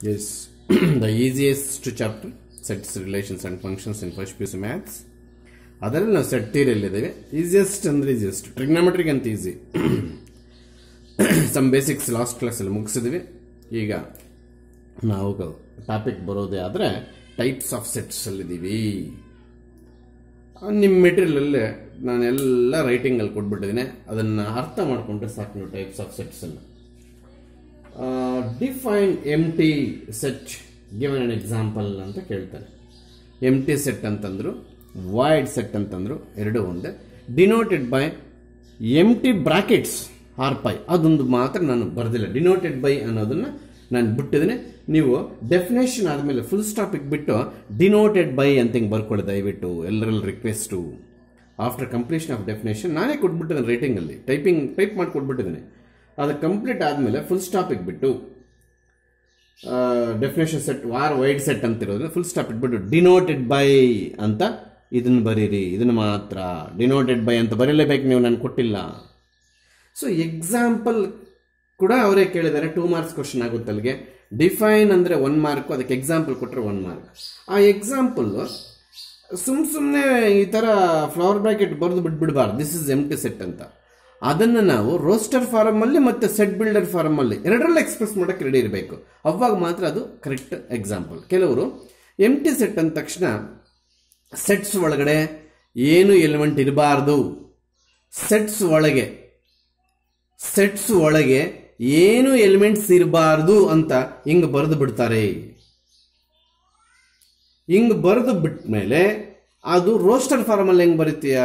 Yes, the easiest chapter sets relations and functions in first PUC maths. ಅದರಲ್ಲಿ ನಾವು set ಥಿಯರಿಯಲ್ಲಿದ್ದೇವೆ easiest ಅಂದ್ರೆ easiest trigonometric ಅಂತ easy some basics last ಕ್ಲಾಸಲ್ಲಿ ಮುಗಿಸಿದ್ವಿ ಈಗ ನಾವು ಟಾಪಿಕ್ ಬರೋದೇ ಆದರೆ ಟೈಪ್ಸ್ ಆಫ್ ಸೆಟ್ಸ್ ಅಲ್ಲಿದ್ದೀವಿ ನಿಮ್ಮ ಮೆಟೀರಿಯಲಲ್ಲೇ ನಾನು ಎಲ್ಲ ರೈಟಿಂಗಲ್ಲಿ ಕೊಟ್ಬಿಟ್ಟಿದ್ದೀನಿ ಅದನ್ನು ಅರ್ಥ ಮಾಡಿಕೊಂಡ್ರೆ ಸಾಕು ನೀವು ಟೈಪ್ಸ್ ಆಫ್ ಸೆಟ್ಸನ್ನು define empty set given an example ಅಂತ ಕೇಳ್ತಾರೆ ಎಮ್ ಟಿ ಸೆಟ್ ಅಂತಂದ್ರು ವಾಯ್ಡ್ ಸೆಟ್ ಅಂತಂದ್ರು ಎರಡು ಒಂದೇ denoted by empty brackets or phi ಅದೊಂದು ಮಾತ್ರ ನಾನು ಬರೆದಿಲ್ಲ ಡಿನೋಟೆಡ್ ಬೈ ಅನ್ನೋದನ್ನ ನಾನು ಬಿಟ್ಟಿದ್ದೀನಿ ನೀವು ಡೆಫಿನೇಷನ್ ಆದಮೇಲೆ ಫುಲ್ ಸ್ಟಾಪಿಗೆ ಬಿಟ್ಟು ಡಿನೋಟೆಡ್ ಬೈ ಅಂತ ಹಿಂಗೆ ಬರ್ಕೊಳ್ಳಿ ದಯವಿಟ್ಟು ಎಲ್ಲರಲ್ಲಿ request after completion of definition ನಾನೇ ಕೊಟ್ಬಿಟ್ಟಿದ್ದೀನಿ ರೈಟಿಂಗಲ್ಲಿ ಟೈಪಿಂಗ್ ಟೈಪ್ ಮಾಡಿ ಕೊಟ್ಬಿಟ್ಟಿದ್ದೀನಿ ಅದು ಕಂಪ್ಲೀಟ್ ಆದಮೇಲೆ ಫುಲ್ ಸ್ಟಾಪಿಗೆ ಬಿಟ್ಟು definition set or void set ಅಂತಿರೋದ್ರೆ ಫುಲ್ ಸ್ಟಾಪ್ ಇಟ್ಬಿಟ್ಟು ಡಿನೋಟೆಡ್ ಬೈ ಅಂತ ಇದನ್ನ ಬರೀರಿ ಇದನ್ನು ಮಾತ್ರ ಡಿನೋಟೆಡ್ ಬೈ ಅಂತ ಬರೀಲೇಬೇಕು ನೀವು ನಾನು ಕೊಟ್ಟಿಲ್ಲ ಸೊ ಎಕ್ಸಾಂಪಲ್ ಕೂಡ ಅವರೇ ಕೇಳಿದ್ದಾರೆ ಟೂ ಮಾರ್ಕ್ಸ್ ಕ್ವಶನ್ ಆಗುತ್ತೆ ಅಲ್ಲಿಗೆ ಡಿಫೈನ್ ಅಂದರೆ ಒನ್ ಮಾರ್ಕು ಅದಕ್ಕೆ ಎಕ್ಸಾಂಪಲ್ ಕೊಟ್ಟರೆ ಒನ್ ಮಾರ್ಕ್ ಆ ಎಕ್ಸಾಂಪಲ್ ಸುಮ್ ಸುಮ್ಮನೆ ಈ ಥರ ಫ್ಲವರ್ ಬ್ರಾಕೆಟ್ ಬರೆದು ಬಿಟ್ಬಿಡ್ಬಾರ್ದು this is empty set ಅಂತ ಅದನ್ನು ನಾವು ರೋಸ್ಟರ್ ಫಾರಮ್ ಅಲ್ಲಿ ಮತ್ತೆ ಸೆಟ್ ಬಿಲ್ಡರ್ ಫಾರಮ್ ಅಲ್ಲಿ ಎರಡರಲ್ಲಿ ಎಕ್ಸ್ಪ್ರೆಸ್ ಮಾಡೋಕ್ಕೆ ರೆಡಿ ಇರಬೇಕು ಅವಾಗ ಮಾತ್ರ ಅದು ಕರೆಕ್ಟ್ ಎಕ್ಸಾಂಪಲ್ ಕೆಲವರು ಎಮ್ ಟಿ ಸೆಟ್ ಅಂದ ತಕ್ಷಣ ಸೆಟ್ಸ್ ಒಳಗಡೆ ಏನು ಎಲಿಮೆಂಟ್ ಇರಬಾರ್ದು ಸೆಟ್ಸ್ ಒಳಗೆ ಸೆಟ್ಸ್ ಒಳಗೆ ಏನು ಎಲಿಮೆಂಟ್ಸ್ ಇರಬಾರ್ದು ಅಂತ ಹಿಂಗ್ ಬರೆದು ಬಿಡ್ತಾರೆ ಹಿಂಗ್ ಬರೆದು ಬಿಟ್ಮೇಲೆ ಅದು ರೋಸ್ಟರ್ ಫಾರ್ಮ್ ಅಲ್ಲಿ ಹೆಂಗ್ ಬರೀತೀಯಾ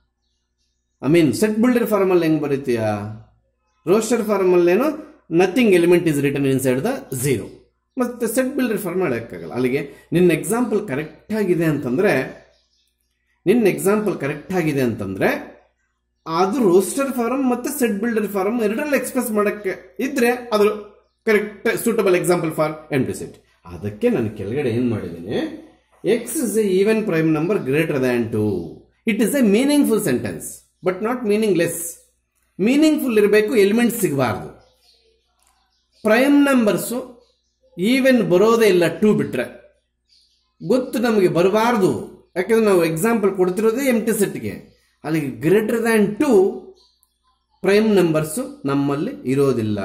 I mean set builder form ಅಲ್ಲಿ ಹೆಂಗ್ ಬರೀತೀಯಾ ರೋಸ್ಟರ್ ಫಾರ್ಮ್ ಅಲ್ಲೇನೋ nothing element is written inside the zero ಮತ್ತೆ ಸೆಟ್ ಬಿಲ್ಡರ್ ಫಾರ್ಮ್ ಮಾಡೋಕ್ಕಾಗಲ್ಲ ಅಲ್ಲಿಗೆ ನಿನ್ನ ಎಕ್ಸಾಂಪಲ್ ಕರೆಕ್ಟ್ ಆಗಿದೆ ಅಂತಂದ್ರೆ ನಿನ್ನ ಎಕ್ಸಾಂಪಲ್ ಕರೆಕ್ಟ್ ಆಗಿದೆ ಅಂತಂದ್ರೆ ಅದು ರೋಸ್ಟರ್ ಫಾರಮ್ ಮತ್ತೆ ಸೆಟ್ ಬಿಲ್ಡರ್ ಫಾರಮ್ ಎರಡರಲ್ಲಿ ಎಕ್ಸ್ಪ್ರೆಸ್ ಮಾಡಕ್ಕೆ ಇದ್ರೆ ಅದು correct suitable example for empty set ಅದಕ್ಕೆ ನಾನು ಕೆಳಗಡೆ ಏನು ಮಾಡಿದ್ದೀನಿ x is a even prime number greater than two it is a meaningful sentence but not meaningless meaningful ಇರಬೇಕು ಎಲಿಮೆಂಟ್ಸ್ ಸಿಗಬಾರ್ದು ಪ್ರೈಮ್ ನಂಬರ್ಸು ಈವೆನ್ ಬರೋದೇ ಇಲ್ಲ ಟೂ ಬಿಟ್ರೆ ಗೊತ್ತು ನಮಗೆ ಬರಬಾರ್ದು ಯಾಕಂದ್ರೆ ನಾವು ಎಕ್ಸಾಂಪಲ್ ಕೊಡ್ತಿರೋದೇ ಎಮ್ ಟಿ ಸೆಟ್ಗೆ ಅಲ್ಲಿಗೆ greater than two prime numbers ನಮ್ಮಲ್ಲಿ ಇರೋದಿಲ್ಲ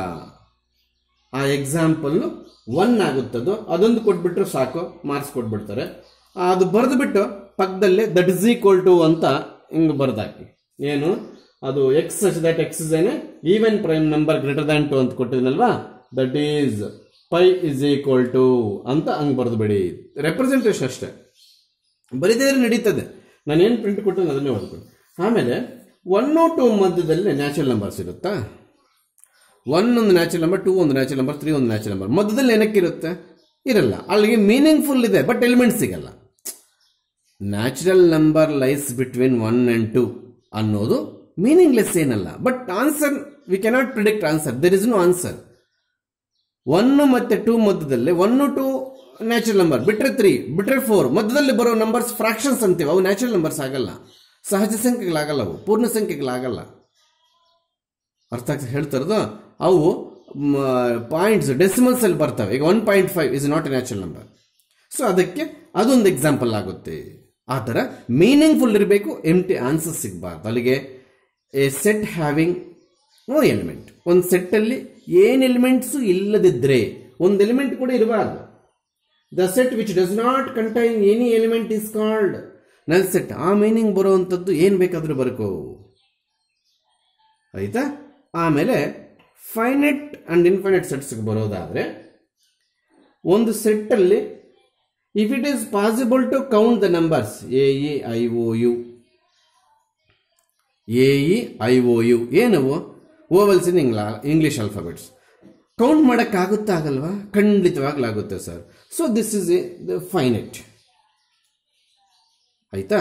ಆ ಎಕ್ಸಾಂಪಲ್ಲು ಒನ್ ಆಗುತ್ತದೋ ಅದೊಂದು ಕೊಟ್ಬಿಟ್ರೆ ಸಾಕು ಮಾರ್ಕ್ಸ್ ಕೊಟ್ಬಿಡ್ತಾರೆ ಅದು ಬರೆದು ಬಿಟ್ಟು ಪಕ್ಕದಲ್ಲೇ ದಟ್ ಇಸ್ ಈಕ್ವಲ್ ಟು ಅಂತ ಹಿಂಗೆ ಬರ್ದಾಕಿ ಏನು ಅದು x such that x is ಏನೇ even prime number greater than two ಅಂತ ಕೊಟ್ಟಿದ್ದೀನಲ್ವಾ that is phi is equal to ಅಂತ ಹಂಗೆ ಬರೆದು ಬಿಡಿ ರೆಪ್ರೆಸೆಂಟೇಷನ್ ಅಷ್ಟೇ ಬರೀದಿದ್ರೆ ನಡೀತದೆ ನಾನು ಏನು ಪ್ರಿಂಟ್ ಕೊಟ್ಟು ಅದನ್ನೇ ಓದ್ಕೊಂಡು ಆಮೇಲೆ ಒನ್ ಟು ಮಧ್ಯದಲ್ಲಿ ನ್ಯಾಚುರಲ್ ನಂಬರ್ಸ್ ಇರುತ್ತಾ ಒನ್ ಒಂದು ನ್ಯಾಚುರಲ್ ನಂಬರ್ ಟೂ ಒಂದು ನ್ಯಾಚುರಲ್ ನಂಬರ್ ತ್ರೀ ಒಂದು ನ್ಯಾಚುರಲ್ ನಂಬರ್ ಮಧ್ಯದಲ್ಲಿ ಏನಕ್ಕಿರುತ್ತೆ ಇರಲ್ಲ ಅಲ್ಲಿಗೆ ಮೀನಿಂಗ್ಫುಲ್ ಇದೆ ಬಟ್ ಎಲಿಮೆಂಟ್ ಸಿಗಲ್ಲ natural number lies between one and two ಅನ್ನೋದು ಮೀನಿಂಗ್ಲೆಸ್ ಏನಲ್ಲ but answer we cannot predict answer there is no answer one ಮತ್ತೆ ಟೂ ಮಧ್ಯದಲ್ಲಿ ಒನ್ ಟು ನ್ಯಾಚುರಲ್ ನಂಬರ್ ಬಿಟ್ರೆ ತ್ರೀ ಬಿಟ್ರೆ ಫೋರ್ ಮಧ್ಯದಲ್ಲಿ ಬರೋ ನಂಬರ್ಸ್ ಫ್ರಾಕ್ಷನ್ಸ್ ಅಂತೀವಿ ಅವು ನ್ಯಾಚುರಲ್ ನಂಬರ್ಸ್ ಆಗಲ್ಲ ಸಹಜ ಸಂಖ್ಯೆಗಳಾಗಲ್ಲ ಅವು ಪೂರ್ಣ ಸಂಖ್ಯೆಗಳಾಗಲ್ಲ ಅರ್ಥ ಆಗ್ತದೆ ಹೇಳ್ತಾರದು ಅವು ಪಾಯಿಂಟ್ಸ್ ಡೆಸಿಮಲ್ಸ್ ಅಲ್ಲಿ ಬರ್ತವೆ ಈಗ one point five is not a natural number so ಅದಕ್ಕೆ ಅದೊಂದು ಎಕ್ಸಾಂಪಲ್ ಆಗುತ್ತೆ ಆ ಥರ ಮೀನಿಂಗ್ಫುಲ್ ಇರಬೇಕು ಎಮ್ ಟಿ ಆನ್ಸರ್ ಸಿಗಬಾರ್ದು ಅಲ್ಲಿಗೆ a set having no element ಒಂದು ಸೆಟ್ಟಲ್ಲಿ ಏನು ಎಲಿಮೆಂಟ್ಸು ಇಲ್ಲದಿದ್ದರೆ ಒಂದು ಎಲಿಮೆಂಟ್ ಕೂಡ ಇರಬಾರ್ದು the set which does not contain any element is called null set ಆ ಮೀನಿಂಗ್ ಬರುವಂಥದ್ದು ಏನು ಬೇಕಾದರೂ ಬರ್ಕೋ ಆಯ್ತಾ ಆಮೇಲೆ ಫೈನೆಟ್ ಅಂಡ್ ಇನ್ಫೈನೆಟ್ ಸೆಟ್ಸ್ಗೆ ಬರೋದಾದರೆ ಒಂದು ಸೆಟ್ಟಲ್ಲಿ if it is possible to count the numbers A E I O U A E I O U ಏನವು ಓವಲ್ಸ್ ಇನ್ ಇಂಗ್ಲಾ ಇಂಗ್ಲಿಷ್ ಆಲ್ಫಾಬೆಟ್ಸ್ ಕೌಂಟ್ ಮಾಡೋಕ್ಕಾಗುತ್ತಾ ಆಗಲ್ವಾ ಖಂಡಿತವಾಗ್ಲಾಗುತ್ತೆ sir so this is a finite ಆಯ್ತಾ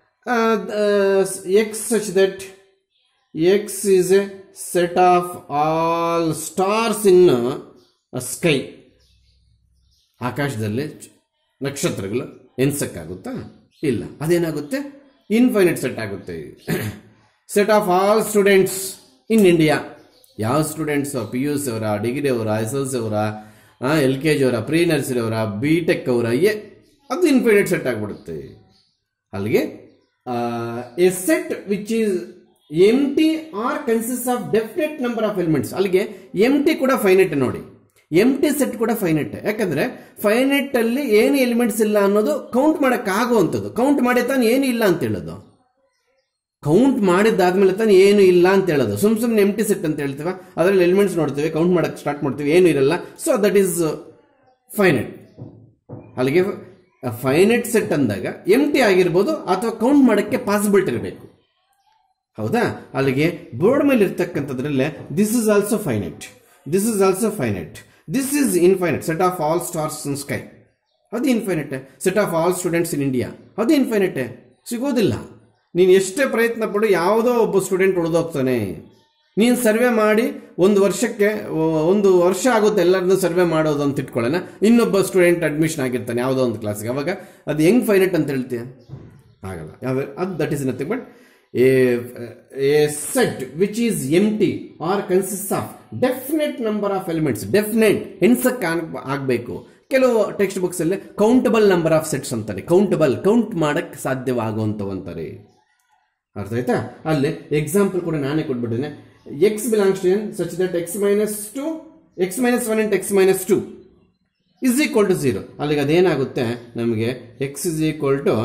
x such that x is a set of all stars in sky ಆಕಾಶದಲ್ಲಿ ನಕ್ಷತ್ರಗಳು ಎನ್ಸಕ್ಕಾಗುತ್ತಾ ಇಲ್ಲ ಅದೇನಾಗುತ್ತೆ ಇನ್ಫೈನೈಟ್ ಸೆಟ್ ಆಗುತ್ತೆ set of all students in India ಯಾವ ಸ್ಟೂಡೆಂಟ್ಸ್ ಪಿ ಯು ಸಿ ಅವರ ಡಿಗ್ರಿ ಅವರ ಎಸ್ ಎಲ್ ಸಿ ಅವರ ಎಲ್ ಕೆ ಜಿ ಅವರ ಪ್ರೀ ನರ್ಸರಿ ಅವರ ಬಿ ಟೆಕ್ ಅವರ ಎ ಅದು ಇನ್ಫೈನೈಟ್ ಸೆಟ್ ಆಗಿಬಿಡುತ್ತೆ ಅಲ್ಲಿಗೆ a set which is empty or consist of definite number of elements ಅಲ್ಲಿಗೆ ಎಮ್ ಟಿ ಕೂಡ ಫೈನೈಟ್ ನೋಡಿ ಎಮ್ ಟಿ ಸೆಟ್ ಕೂಡ ಫೈನೈಟ್ ಯಾಕಂದ್ರೆ ಫೈನೈಟ್ ಅಲ್ಲಿ ಏನು ಎಲಿಮೆಂಟ್ಸ್ ಇಲ್ಲ ಅನ್ನೋದು ಕೌಂಟ್ ಮಾಡಕ್ ಆಗುವಂಥದ್ದು ಕೌಂಟ್ ಮಾಡಿ ತಾನು ಏನು ಇಲ್ಲ ಅಂತ ಹೇಳೋದು ಕೌಂಟ್ ಮಾಡಿದ್ದಾದ್ಮೇಲೆ ತಾನು ಏನು ಇಲ್ಲ ಅಂತ ಹೇಳೋದು ಸುಮ್ ಸುಮ್ಮನೆ ಎಮ್ ಟಿ ಸೆಟ್ ಅಂತ ಹೇಳ್ತೀವ ಅದರಲ್ಲಿ ಎಲಿಮೆಂಟ್ಸ್ ನೋಡ್ತೀವಿ ಕೌಂಟ್ ಮಾಡಕ್ ಸ್ಟಾರ್ಟ್ ಮಾಡ್ತೀವಿ ಏನು ಇರಲ್ಲ ಸೊ ದಟ್ ಈಸ್ ಫೈನೈಟ್ ಅಲ್ಲಿಗೆ ಫೈನೈಟ್ ಸೆಟ್ ಅಂದಾಗ ಎಮ್ ಟಿ ಆಗಿರ್ಬೋದು ಅಥವಾ ಕೌಂಟ್ ಮಾಡೋಕ್ಕೆ ಪಾಸಿಬಿಲಿಟಿ ಇರಬೇಕು ಹೌದಾ ಅಲ್ಲಿಗೆ ಬೋರ್ಡ್ ಮೇಲೆ ಇರ್ತಕ್ಕಂಥದ್ರಲ್ಲೇ this is also finite this is also finite this is infinite set of all stars in sky ಅದು infinite set of all students in India ಅದು ಇನ್ಫೈನೈಟ್ ಸಿಗೋದಿಲ್ಲ ನೀನು ಎಷ್ಟೇ ಪ್ರಯತ್ನ ಪಡು ಯಾವುದೋ ಒಬ್ಬ ಸ್ಟೂಡೆಂಟ್ ಉಳಿದೋಗ್ತಾನೆ ನೀನು ಸರ್ವೆ ಮಾಡಿ ಒಂದು ವರ್ಷಕ್ಕೆ ಒ- ಒಂದು ವರ್ಷ ಆಗುತ್ತೆ ಎಲ್ಲರನ್ನೂ ಸರ್ವೆ ಮಾಡೋದು ಅಂತ ಇಟ್ಕೊಳ್ಳೋಣ ಇನ್ನೊಬ್ಬ ಸ್ಟೂಡೆಂಟ್ ಅಡ್ಮಿಷನ್ ಆಗಿರ್ತಾನೆ ಯಾವುದೋ ಒಂದು ಕ್ಲಾಸ್ಗೆ ಅವಾಗ ಅದು ಹೆಂಗ್ ಫೈನೈಟ್ ಅಂತ ಹೇಳ್ತೀಯ ಆಗಲ್ಲ ಯಾವ ಅದು that is nothing but a set which is empty or consist of definite number of elements definite ಹೆಣ್ಸಕ್ಕೆ ಆಗಬೇಕು ಕೆಲವು ಟೆಕ್ಸ್ಟ್ ಬುಕ್ಸ್ ಅಲ್ಲಿ ಕೌಂಟಬಲ್ ನಂಬರ್ ಆಫ್ ಸೆಟ್ಸ್ ಅಂತಾರೆ ಕೌಂಟಬಲ್ ಕೌಂಟ್ ಮಾಡಕ್ಕೆ ಸಾಧ್ಯವಾಗುವಂಥವು ಅಂತಾರೆ ಅರ್ಥ ಆಯ್ತಾ ಅಲ್ಲಿ ಎಕ್ಸಾಂಪಲ್ ಕೂಡ ನಾನೇ ಕೊಟ್ಬಿಟ್ಟಿದ್ದೇನೆ x belongs to N such that x minus two x minus one into x minus two is equal to zero ಅಲ್ಲಿಗೆ ಅದೇನಾಗುತ್ತೆ ನಮಗೆ x is equal to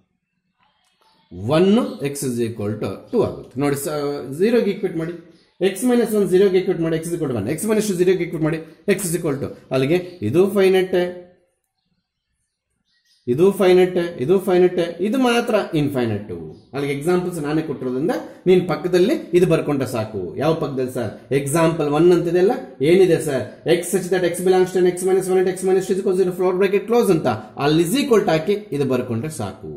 one x is equal to two ಆಗುತ್ತೆ ನೋಡಿ ಝೀರೋಗೆ equate ಮಾಡಿ x minus one ಝೀರೋಗೆ equate ಮಾಡಿ x equal one x minus two ಝೀರೋಗೆ ಈಕ್ವೇಟ್ ಮಾಡಿ ಎಕ್ಸ್ ಇಸ್ ಈಕ್ವಲ್ ಟು ಅಲ್ಲಿಗೆ ಇದು ಫೈನಟ್ ಇದು ಫೈನಟ್ ಇದು ಫೈನಟ್ ಇದು ಮಾತ್ರ ಇನ್ಫೈನಟ್ ಅಲ್ಲಿಗೆ ಎಕ್ಸಾಂಪಲ್ಸ್ ನಾನೇ ಕೊಟ್ಟಿರೋದ್ರಿಂದ ನೀನ್ ಪಕ್ಕದಲ್ಲಿ ಇದು ಬರ್ಕೊಂಡ್ರೆ ಸಾಕು ಯಾವ ಪಕ್ಕದಲ್ಲಿ ಸರ್ ಎಕ್ಸಾಂಪಲ್ ಒನ್ ಅಂತಿದೆ ಅಲ್ಲ ಏನಿದೆ sir x such that x belongs to x minus one x minus two zero flower bracket close ಅಂತ ಅಲ್ಲಿ ಇಸ್ ಈಕ್ವಲ್ ಹಾಕಿ ಇದು ಬರ್ಕೊಂಡ್ರೆ ಸಾಕು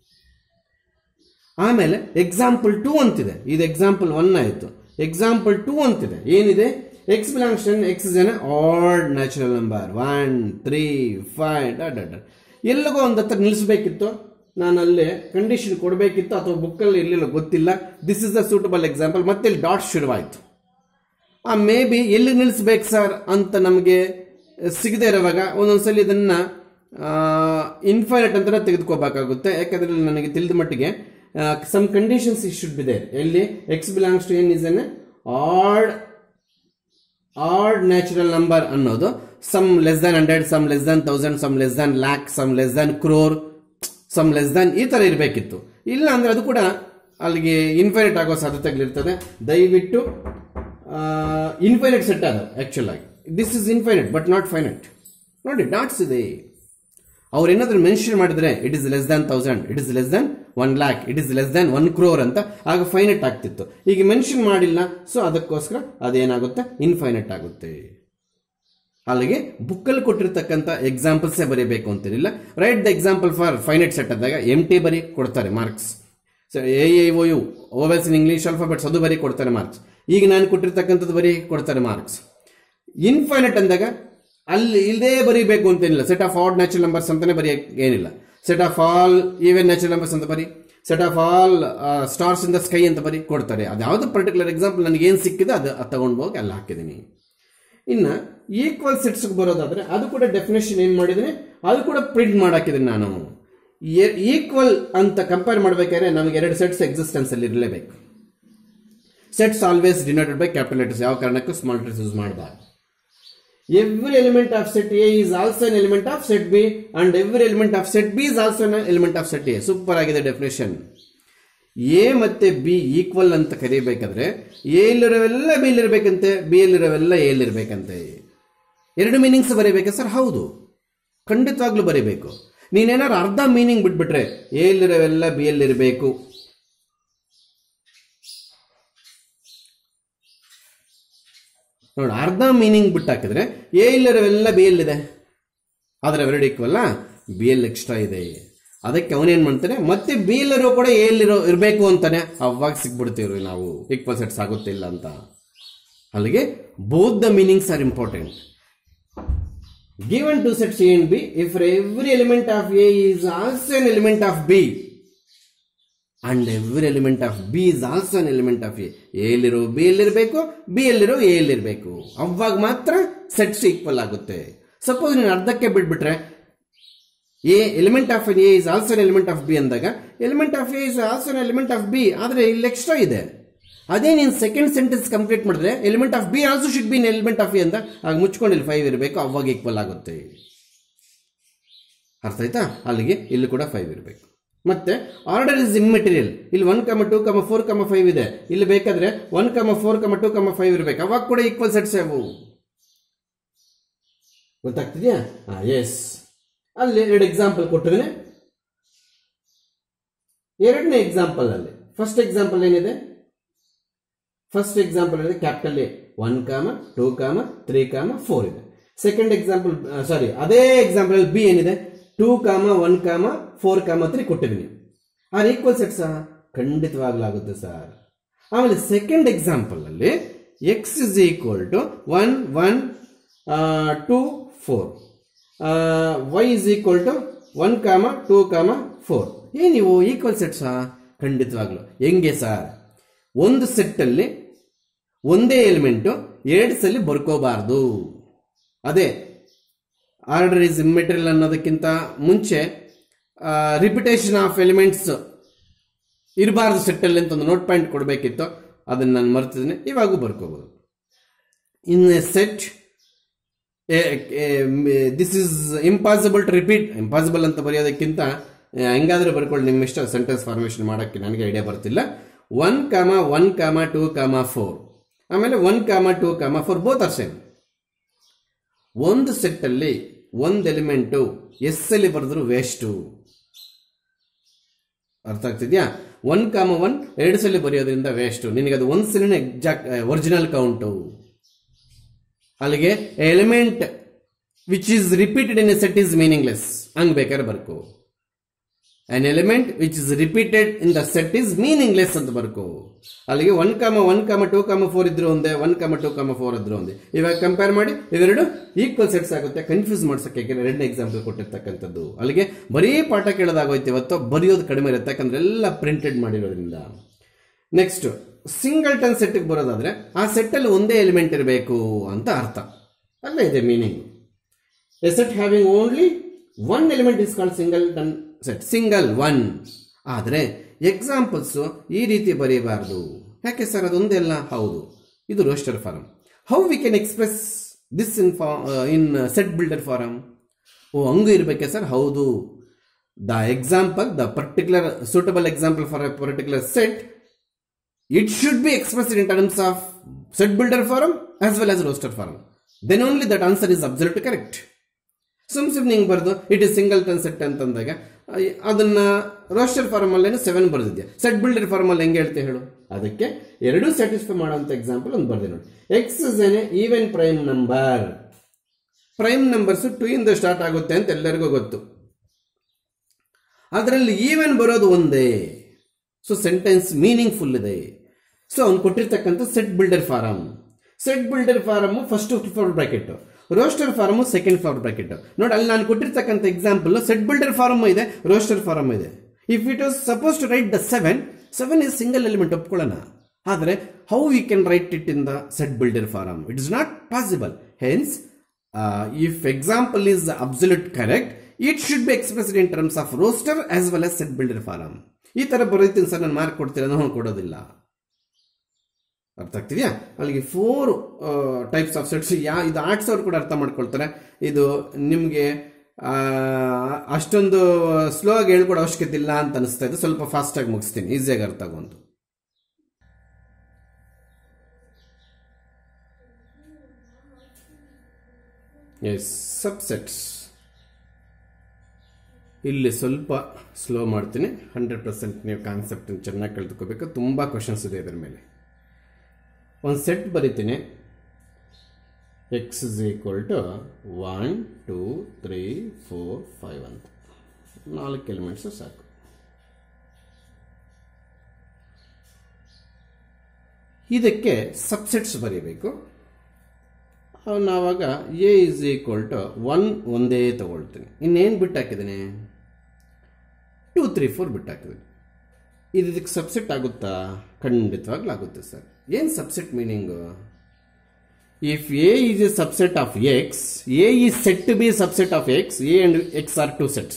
ಆಮೇಲೆ ಎಕ್ಸಾಂಪಲ್ ಟೂ ಅಂತಿದೆ ಇದು ಎಕ್ಸಾಂಪಲ್ ಒನ್ ಆಯಿತು ಎಕ್ಸಾಂಪಲ್ ಟೂ ಅಂತಿದೆ ಏನಿದೆ x belongs x is an odd natural number one three five dot dot ಎಲ್ಲಿಗೋ ಒಂದು ಹತ್ರ ನಿಲ್ಲಿಸಬೇಕಿತ್ತು ನಾನು ಅಲ್ಲಿ ಕಂಡೀಷನ್ ಕೊಡಬೇಕಿತ್ತು ಅಥವಾ ಬುಕ್ಕಲ್ಲಿ ಇರಲಿಲ್ಲ ಗೊತ್ತಿಲ್ಲ this is the suitable example ಮತ್ತೆ ಇಲ್ಲಿ ಡಾಟ್ ಶುರುವಾಯಿತು ಆ ಮೇ ಬಿ ಎಲ್ಲಿ ನಿಲ್ಲಿಸ್ಬೇಕು ಸರ್ ಅಂತ ನಮಗೆ ಸಿಗದೆ ಇರುವಾಗ ಒಂದೊಂದ್ಸಲಿ ಇದನ್ನ ಇನ್ಫೈನಟ್ ಅಂತ ತೆಗೆದುಕೋಬೇಕಾಗುತ್ತೆ ಯಾಕಂದ್ರೆ ಇಲ್ಲಿ ನನಗೆ ತಿಳಿದ ಮಟ್ಟಿಗೆ ಸಮ್ ಕಂಡೀಷನ್ಸ್ ಈ ಶುಡ್ ಬಿ ದೇರ್ ಎಲ್ಲಿ x belongs to N is an odd odd natural number ಅನ್ನೋದು some less than hundred some less than thousand some less than lakh some less than crore some less than ಈ ತರ ಇರಬೇಕಿತ್ತು ಇಲ್ಲ ಅಂದ್ರೆ ಅದು ಕೂಡ ಅಲ್ಲಿಗೆ ಇನ್ಫೈನೈಟ್ ಆಗೋ ಸಾಧ್ಯತೆಗಳಿರ್ತದೆ ದಯವಿಟ್ಟು ಇನ್ಫೈನೈಟ್ ಸೆಟ್ ಅದು ಆಕ್ಚುಲ್ ಆಗಿ this is infinite but not finite ನೋಡಿ ಡಾಟ್ಸ್ ಇದೆ ಅವ್ರು ಏನಾದ್ರು ಮೆನ್ಷನ್ ಮಾಡಿದ್ರೆ it is less than thousand it is less than one lakh it is less than one crore ಅಂತ ಆಗ ಫೈನೈಟ್ ಆಗ್ತಿತ್ತು ಈಗ ಮೆನ್ಷನ್ ಮಾಡಿಲ್ಲ ಸೊ ಅದಕ್ಕೋಸ್ಕರ ಅದೇನಾಗುತ್ತೆ ಇನ್ಫೈನೈಟ್ ಆಗುತ್ತೆ ಅಲ್ಲಿಗೆ ಬುಕ್ಕಲ್ಲಿ ಕೊಟ್ಟಿರ್ತಕ್ಕಂಥ ಎಕ್ಸಾಂಪಲ್ಸೇ ಬರೀಬೇಕು ಅಂತಿರಲಿಲ್ಲ right the example for finite set ಆದಾಗ ಎಂ ಟಿ ಬರಿ ಕೊಡ್ತಾರೆ marks A I O U vowels in English alphabets ಅದು ಬರೀ ಕೊಡ್ತಾರೆ ಮಾರ್ಕ್ಸ್ ಈಗ ನಾನು ಕೊಟ್ಟಿರ್ತಕ್ಕಂಥದ್ದು ಬರೀ ಕೊಡ್ತಾರೆ ಮಾರ್ಕ್ಸ್ ಇನ್ಫೈನೈಟ್ ಅಂದಾಗ ಅಲ್ಲಿ ಇಲ್ಲದೇ ಬರೀಬೇಕು ಅಂತೇನಿಲ್ಲ set of odd natural numbers ಅಂತಾನೆ ಬರೀ ಏನಿಲ್ಲ set of all even natural numbers ಅಂತ ಬರೀ set of all stars in the sky ಅಂತ ಬರೀ ಕೊಡ್ತಾರೆ ಅದು ಯಾವುದು ಪರ್ಟಿಕ್ಯುಲರ್ ಎಕ್ಸಾಂಪಲ್ ನನಗೆ ಏನು ಸಿಕ್ಕಿದೆ ಅದು ಅದು ತಗೊಂಡು ಹೋಗಿ ಅಲ್ಲಿ ಹಾಕಿದ್ದೀನಿ ಇನ್ನು ಈಕ್ವಲ್ ಸೆಟ್ಸ್ ಬರೋದಾದ್ರೆ ಅದು ಕೂಡ ಡೆಫಿನೇಷನ್ ಏನು ಮಾಡಿದ್ದೀನಿ ಅದು ಕೂಡ ಪ್ರಿಂಟ್ ಮಾಡಾಕಿದ್ದೀನಿ ನಾನು ಈಕ್ವಲ್ ಅಂತ ಕಂಪೇರ್ ಮಾಡಬೇಕಾದ್ರೆ ನಮಗೆ ಎರಡು ಸೆಟ್ಸ್ ಎಕ್ಸಿಸ್ಟೆನ್ಸ್ ಅಲ್ಲಿ ಇರಲೇಬೇಕು sets always denoted by capital letters ಯಾವ ಕಾರಣಕ್ಕೂ ಸ್ಮಾಲ್ ಲೆಟರ್ಸ್ ಯೂಸ್ ಮಾಡಬಾರ್ದು every element of set A is also an element of set B and every element of set B is also an element of set A. Super ಆಗಿದೆ definition A ಮತ್ತೆ B equal ಅಂತ ಕರಿಬೇಕಾದ್ರೆ A ಇಲ್ಲಿರೋವೆಲ್ಲ B ಇಲ್ಲಿರ್ಬೇಕಂತೆ B ಇಲ್ಲಿರೋವೆಲ್ಲ A ಇಲ್ಲಿರ್ಬೇಕಂತೆ ಎರಡು meanings ಬರೀಬೇಕಾ sir ಹೌದು ಖಂಡಿತವಾಗ್ಲೂ ಬರೀಬೇಕು ನೀನೇನಾದ್ರು ಅರ್ಧ ಮೀನಿಂಗ್ ಬಿಟ್ಬಿಟ್ರೆ ಎ ಇಲ್ಲಿರೋವೆಲ್ಲ ಬಿ ಯಲ್ಲಿರಬೇಕು ನೋಡಿ ಅರ್ಧ ಮೀನಿಂಗ್ ಬಿಟ್ಟು ಹಾಕಿದ್ರೆ ಎ ಇಲ್ಲಿರೋವೆಲ್ಲ ಬಿ ಎಲ್ಲಿದೆ ಆದರೆ ಅವೆರಡು ಈಕ್ವಲ್ಲ ಬಿ ಎಲ್ ಎಕ್ಸ್ಟ್ರಾ ಇದೆ ಅದಕ್ಕೆ ಅವನೇನ್ ಮಾಡ್ತಾನೆ ಮತ್ತೆ ಬಿ ಎಲ್ಲಿರೋ ಕೂಡ ಎ ಎಲ್ಲಿರೋ ಇರಬೇಕು ಅಂತಾನೆ ಅವಾಗ ಸಿಕ್ಬಿಡ್ತೀವ್ರಿ ನಾವು ಈಕ್ವಲ್ ಸೆಟ್ಸ್ ಆಗುತ್ತಿಲ್ಲ ಅಂತ ಅಲ್ಲಿಗೆ both the meanings are important given two sets A and B, if for every element of A is also an element of B, and every element of B is also an element of A. A ಯಲ್ಲಿರೋ B ಯಲ್ಲಿರಬೇಕು B ಯಲ್ಲಿರೋ A ಯಲ್ಲಿರಬೇಕು ಅವಾಗ ಮಾತ್ರ sets equal ಆಗುತ್ತೆ suppose ನೀನು ಅರ್ಧಕ್ಕೆ ಬಿಟ್ಬಿಟ್ರೆ A element of A is also element of B ಅಂದಾಗ element of A is also element of B ಆದರೆ ಇಲ್ಲಿ ಎಕ್ಸ್ಟ್ರಾ ಇದೆ ಅದೇ ನೀನು ಸೆಕೆಂಡ್ ಸೆಂಟೆನ್ಸ್ ಕಂಪ್ಲೀಟ್ ಮಾಡಿದ್ರೆ element of B also should be in element of A ಅಂತ ಆಗ ಮುಚ್ಕೊಂಡು ಇಲ್ಲಿ ಫೈವ್ ಇರಬೇಕು ಅವಾಗ ಈಕ್ವಲ್ ಆಗುತ್ತೆ ಅರ್ಥ ಆಯ್ತಾ ಅಲ್ಲಿಗೆ ಇಲ್ಲಿ ಕೂಡ ಫೈವ್ ಇರಬೇಕು ಮತ್ತೆ ಆರ್ಡರ್ ಇಸ್ ಇಮ್ಮೆಟೀರಿಯಲ್ ಇಲ್ಲಿ one comma two comma four comma five ಇದೆ ಇಲ್ಲಿ ಬೇಕಾದ್ರೆ ಒನ್ ಕಮ ಫೋರ್ ಕಮ ಟೂ ಕಮ ಫೈವ್ ಇರಬೇಕು ಅವಾಗ ಕೂಡ ಈಕ್ವಲ್ ಸೆಟ್ಸ್ ಅವು ಗೊತ್ತಾಗ್ತಿದ್ಯಾ ಹಾ ಎಸ್ ಅಲ್ಲಿ ಎರಡು ಎಕ್ಸಾಂಪಲ್ ಕೊಟ್ಟಿದ್ದೇನೆ ಎರಡನೇ ಎಕ್ಸಾಂಪಲ್ ಅಲ್ಲಿ ಫಸ್ಟ್ ಎಕ್ಸಾಂಪಲ್ ಏನಿದೆ ಫಸ್ಟ್ ಎಕ್ಸಾಂಪಲ್ ಇದೆ capital A one comma two comma three comma four ಇದೆ ಸೆಕೆಂಡ್ ಎಕ್ಸಾಂಪಲ್ ಸಾರಿ ಅದೇ ಎಕ್ಸಾಂಪಲ್ ಅಲ್ಲಿ ಬಿ ಏನಿದೆ two comma one comma four comma three ಕೊಟ್ಟಿದ್ದೀನಿ ಆರ್ ಈಕ್ವಲ್ ಸೆಟ್ ಸಹ ಖಂಡಿತವಾಗ್ಲಾಗುತ್ತೆ ಸರ್ ಆಮೇಲೆ ಸೆಕೆಂಡ್ ಎಕ್ಸಾಂಪಲ್ ಅಲ್ಲಿ X is equal to one one two four Y is equal to one comma two comma four ಏನಿವು equal set ಸಹ ಖಂಡಿತವಾಗ್ಲು ಹೆಂಗೆ sir ಒಂದು ಸೆಟ್ಟಲ್ಲಿ ಒಂದೇ ಎಲಿಮೆಂಟು ಎರಡು ಸಲ ಬರ್ಕೋಬಾರ್ದು ಅದೇ ಆರ್ಡರ್ ಇಸ್ ಇಮ್ಮೆಟೀರಿಯಲ್ ಅನ್ನೋದಕ್ಕಿಂತ ಮುಂಚೆ ರಿಪಿಟೇಷನ್ ಆಫ್ ಎಲಿಮೆಂಟ್ಸ್ ಇರಬಾರ್ದು ಸೆಟ್ಟಲ್ಲಿ ಅಂತ ಒಂದು ನೋಟ್ ಪಾಯಿಂಟ್ ಕೊಡಬೇಕಿತ್ತು ಅದನ್ನು ನಾನು ಮರ್ತಿದ್ದೀನಿ ಇವಾಗೂ ಬರ್ಕೋಬೋದು in a set this is impossible to repeat impossible ಅಂತ ಬರೆಯೋದಕ್ಕಿಂತ ಹೆಂಗಾದ್ರೆ ಬರ್ಕೊಳ್ಳಿ ನಿಮ್ಮ ಇಷ್ಟ ಸೆಂಟೆನ್ಸ್ ಫಾರ್ಮೇಷನ್ ಮಾಡೋಕ್ಕೆ ನನಗೆ ಐಡಿಯಾ ಬರ್ತಿಲ್ಲ one comma one comma two comma four ಆಮೇಲೆ one comma two comma four both are same ಒಂದು ಸೆಟ್ಟಲ್ಲಿ ಒಂದು ಎಲಿಮೆಂಟು ಎಸ್ ಅಲ್ಲಿ ಬರೆದ್ರು ವೇಸ್ಟು ಅರ್ಥ ಆಗ್ತಿದ್ಯಾ ಒನ್ ಕಾಮ ಒನ್ ಎರಡು ಸಲ ಬರೆಯೋದ್ರಿಂದ ವೇಸ್ಟು ನಿನಗೆ ಅದು ಒಂದು ಸಲ ಎಕ್ಸಾಕ್ಟ್ ಒರಿಜಿನಲ್ ಕೌಂಟು ಅಲ್ಲಿಗೆ element which is repeated in a set is meaningless ಹಂಗ್ ಬೇಕಾದ್ರೆ ಬರ್ಕೋ an element which is repeated in the set is meaningless ಅಂತ ಬರ್ಕೋ ಅಲ್ಲಿಗೆ one comma one comma two comma four ಇದ್ರು ಒಂದೇ one comma two comma four ಇದ್ರು ಒಂದೇ ಇವಾಗ ಕಂಪೇರ್ ಮಾಡಿ ಇವೆರಡು ಈಕ್ವಲ್ ಸೆಟ್ಸ್ ಆಗುತ್ತೆ ಕನ್ಫ್ಯೂಸ್ ಮಾಡ್ಸಕ್ಕೆ ಯಾಕೆಂದ್ರೆ ಎರಡನೇ ಎಕ್ಸಾಂಪಲ್ ಕೊಟ್ಟಿರ್ತಕ್ಕಂಥದ್ದು ಅಲ್ಲಿಗೆ ಬರೀ ಪಾಠ ಕೇಳೋದಾಗೋಯ್ತು ಇವತ್ತು ಬರೆಯೋದು ಕಡಿಮೆ ಇರುತ್ತೆ ಯಾಕಂದ್ರೆ ಎಲ್ಲ ಪ್ರಿಂಟೆಡ್ ಮಾಡಿರೋದ್ರಿಂದ ನೆಕ್ಸ್ಟ್ ಸಿಂಗಲ್ಟನ್ ಸೆಟ್ಗೆ ಬರೋದಾದ್ರೆ ಆ ಸೆಟ್ಟಲ್ಲಿ ಒಂದೇ ಎಲಿಮೆಂಟ್ ಇರಬೇಕು ಅಂತ ಅರ್ಥ ಅಲ್ಲೇ ಇದೆ meaning a set having only one element is called singleton set single one ಆದರೆ ಎಕ್ಸಾಂಪಲ್ಸು ಈ ರೀತಿ ಬರೀಬಾರ್ದು ಯಾಕೆ ಸರ್ ಅದೊಂದೇ ಅಲ್ಲ ಹೌದು ಇದು roster form how we can express this in ಫಾ ಇನ್ ಸೆಟ್ ಬಿಲ್ಡರ್ ಫಾರಮ್ ಓ ಹಂಗೂ ಇರಬೇಕೆ ಸರ್ ಹೌದು the example the particular suitable example for a particular set it should be expressed in terms of set builder forum as well as roster forum. Then only that answer is absolutely correct. ಸುಮ್ ಸುಮ್ನೆ ಹಿಂಗೆ ಬರ್ದು it is singleton set ಅಂತಂದಾಗ ಅಹ್, ಅದನ್ನ roster form ಅಲ್ಲಿ seven ಬರ್ದಿದ್ಯಾ set builder form ಅಲ್ಲಿ ಹೆಂಗೆ ಹೇಳ್ತೆ ಹೇಳು ಅದಕ್ಕೆ ಎರಡೂ ಸ್ಯಾಟಿಸ್ಫೈ ಮಾಡುವಂತ ಎಕ್ಸಾಂಪಲ್ ಒಂದು ಬರ್ದೆ ನೋಡಿ X is an even prime number prime numbers two ಇಂದ ಸ್ಟಾರ್ಟ್ ಆಗುತ್ತೆ ಅಂತ ಎಲ್ಲರಿಗೂ ಗೊತ್ತು ಅದರಲ್ಲಿ ಈವೆನ್ ಬರೋದು ಒಂದೇ ಸೊ ಸೆಂಟೆನ್ಸ್ ಮೀನಿಂಗ್ಫುಲ್ ಇದೆ ಸೊ ಅವ್ನು ಕೊಟ್ಟಿರ್ತಕ್ಕಂಥ set builder form set builder form first four bracket roster form second four bracket ನೋಡಿ ಅಲ್ಲಿ ನಾನು ಕೊಟ್ಟಿರ್ತಕ್ಕಂಥ ಎಕ್ಸಾಂಪಲ್ ಸೆಟ್ ಬಿಲ್ಡರ್ ಫಾರಮ್ ಇದೆ ರೋಸ್ಟರ್ ಫಾರಮ್ ಇದೆ if it was suppose to write the seven seven is single element ಒಪ್ಕೊಳ್ಳೋಣ ಆದರೆ how we can write it in the set builder form it is not possible hence if example is absolute correct it should be expressed in terms of roster as well as set builder form ಈ ತರ ಬರೀತೀನಿ sir ನಾನು mark ಕೊಡ್ತೀನಿ ನಾನು ಕೊಡೋದಿಲ್ಲ ಅರ್ಥ ಆಗ್ತಿದ್ಯಾ ಅಲ್ಲಿಗೆ ಫೋರ್ ಟೈಪ್ಸ್ ಆಫ್ ಸೆಟ್ಸ್ ಯಾ ಇದು ಆರ್ಟ್ಸ್ ಅವ್ರು ಕೂಡ ಅರ್ಥ ಮಾಡ್ಕೊಳ್ತಾರೆ ಇದು ನಿಮಗೆ ಅಷ್ಟೊಂದು ಸ್ಲೋ ಆಗಿ ಹೇಳ್ಕೊಡೋ ಅವಶ್ಯಕತೆ ಇಲ್ಲ ಅಂತ ಅನಿಸ್ತಾ ಇದೆ ಸ್ವಲ್ಪ ಫಾಸ್ಟ್ ಆಗಿ ಮುಗಿಸ್ತೀನಿ ಈಸಿಯಾಗಿ ಅರ್ಥ ಆಗುವಂತ ಎಸ್ ಸಬ್ಸೆಟ್ಸ್ ಇಲ್ಲಿ ಸ್ವಲ್ಪ ಸ್ಲೋ ಮಾಡ್ತೀನಿ ಹಂಡ್ರೆಡ್ ಪರ್ಸೆಂಟ್ ನೀವು ಕಾನ್ಸೆಪ್ಟ್ ಚೆನ್ನಾಗಿ ಕಲ್ತ್ಕೋಬೇಕು ತುಂಬ ಕ್ವಶನ್ಸ್ ಇದೆ ಇದರ ಮೇಲೆ ಒಂದು ಸೆಟ್ ಬರಿತೀನಿ X is equal to one two three four five ಅಂತ ನಾಲ್ಕು ಎಲಿಮೆಂಟ್ಸು ಸಾಕು ಇದಕ್ಕೆ ಸಬ್ಸೆಟ್ಸ್ ಬರೀಬೇಕು ನಾವಾಗ A is equal to one ಒಂದೇ ತಗೊಳ್ತೀನಿ ಇನ್ನೇನು ಬಿಟ್ಟು ಹಾಕಿದ್ದೀನಿ ಟೂ ತ್ರೀ ಫೋರ್ ಬಿಟ್ಟು ಹಾಕಿದ್ದೀನಿ ಇದು ಇದಕ್ಕೆ ಸಬ್ಸೆಟ್ ಆಗುತ್ತಾ ಖಂಡಿತವಾಗ್ಲೂ ಆಗುತ್ತೆ ಸರ್ ಏನು subset meaning if A is a subset of X A is said to be subset of X A and X are two sets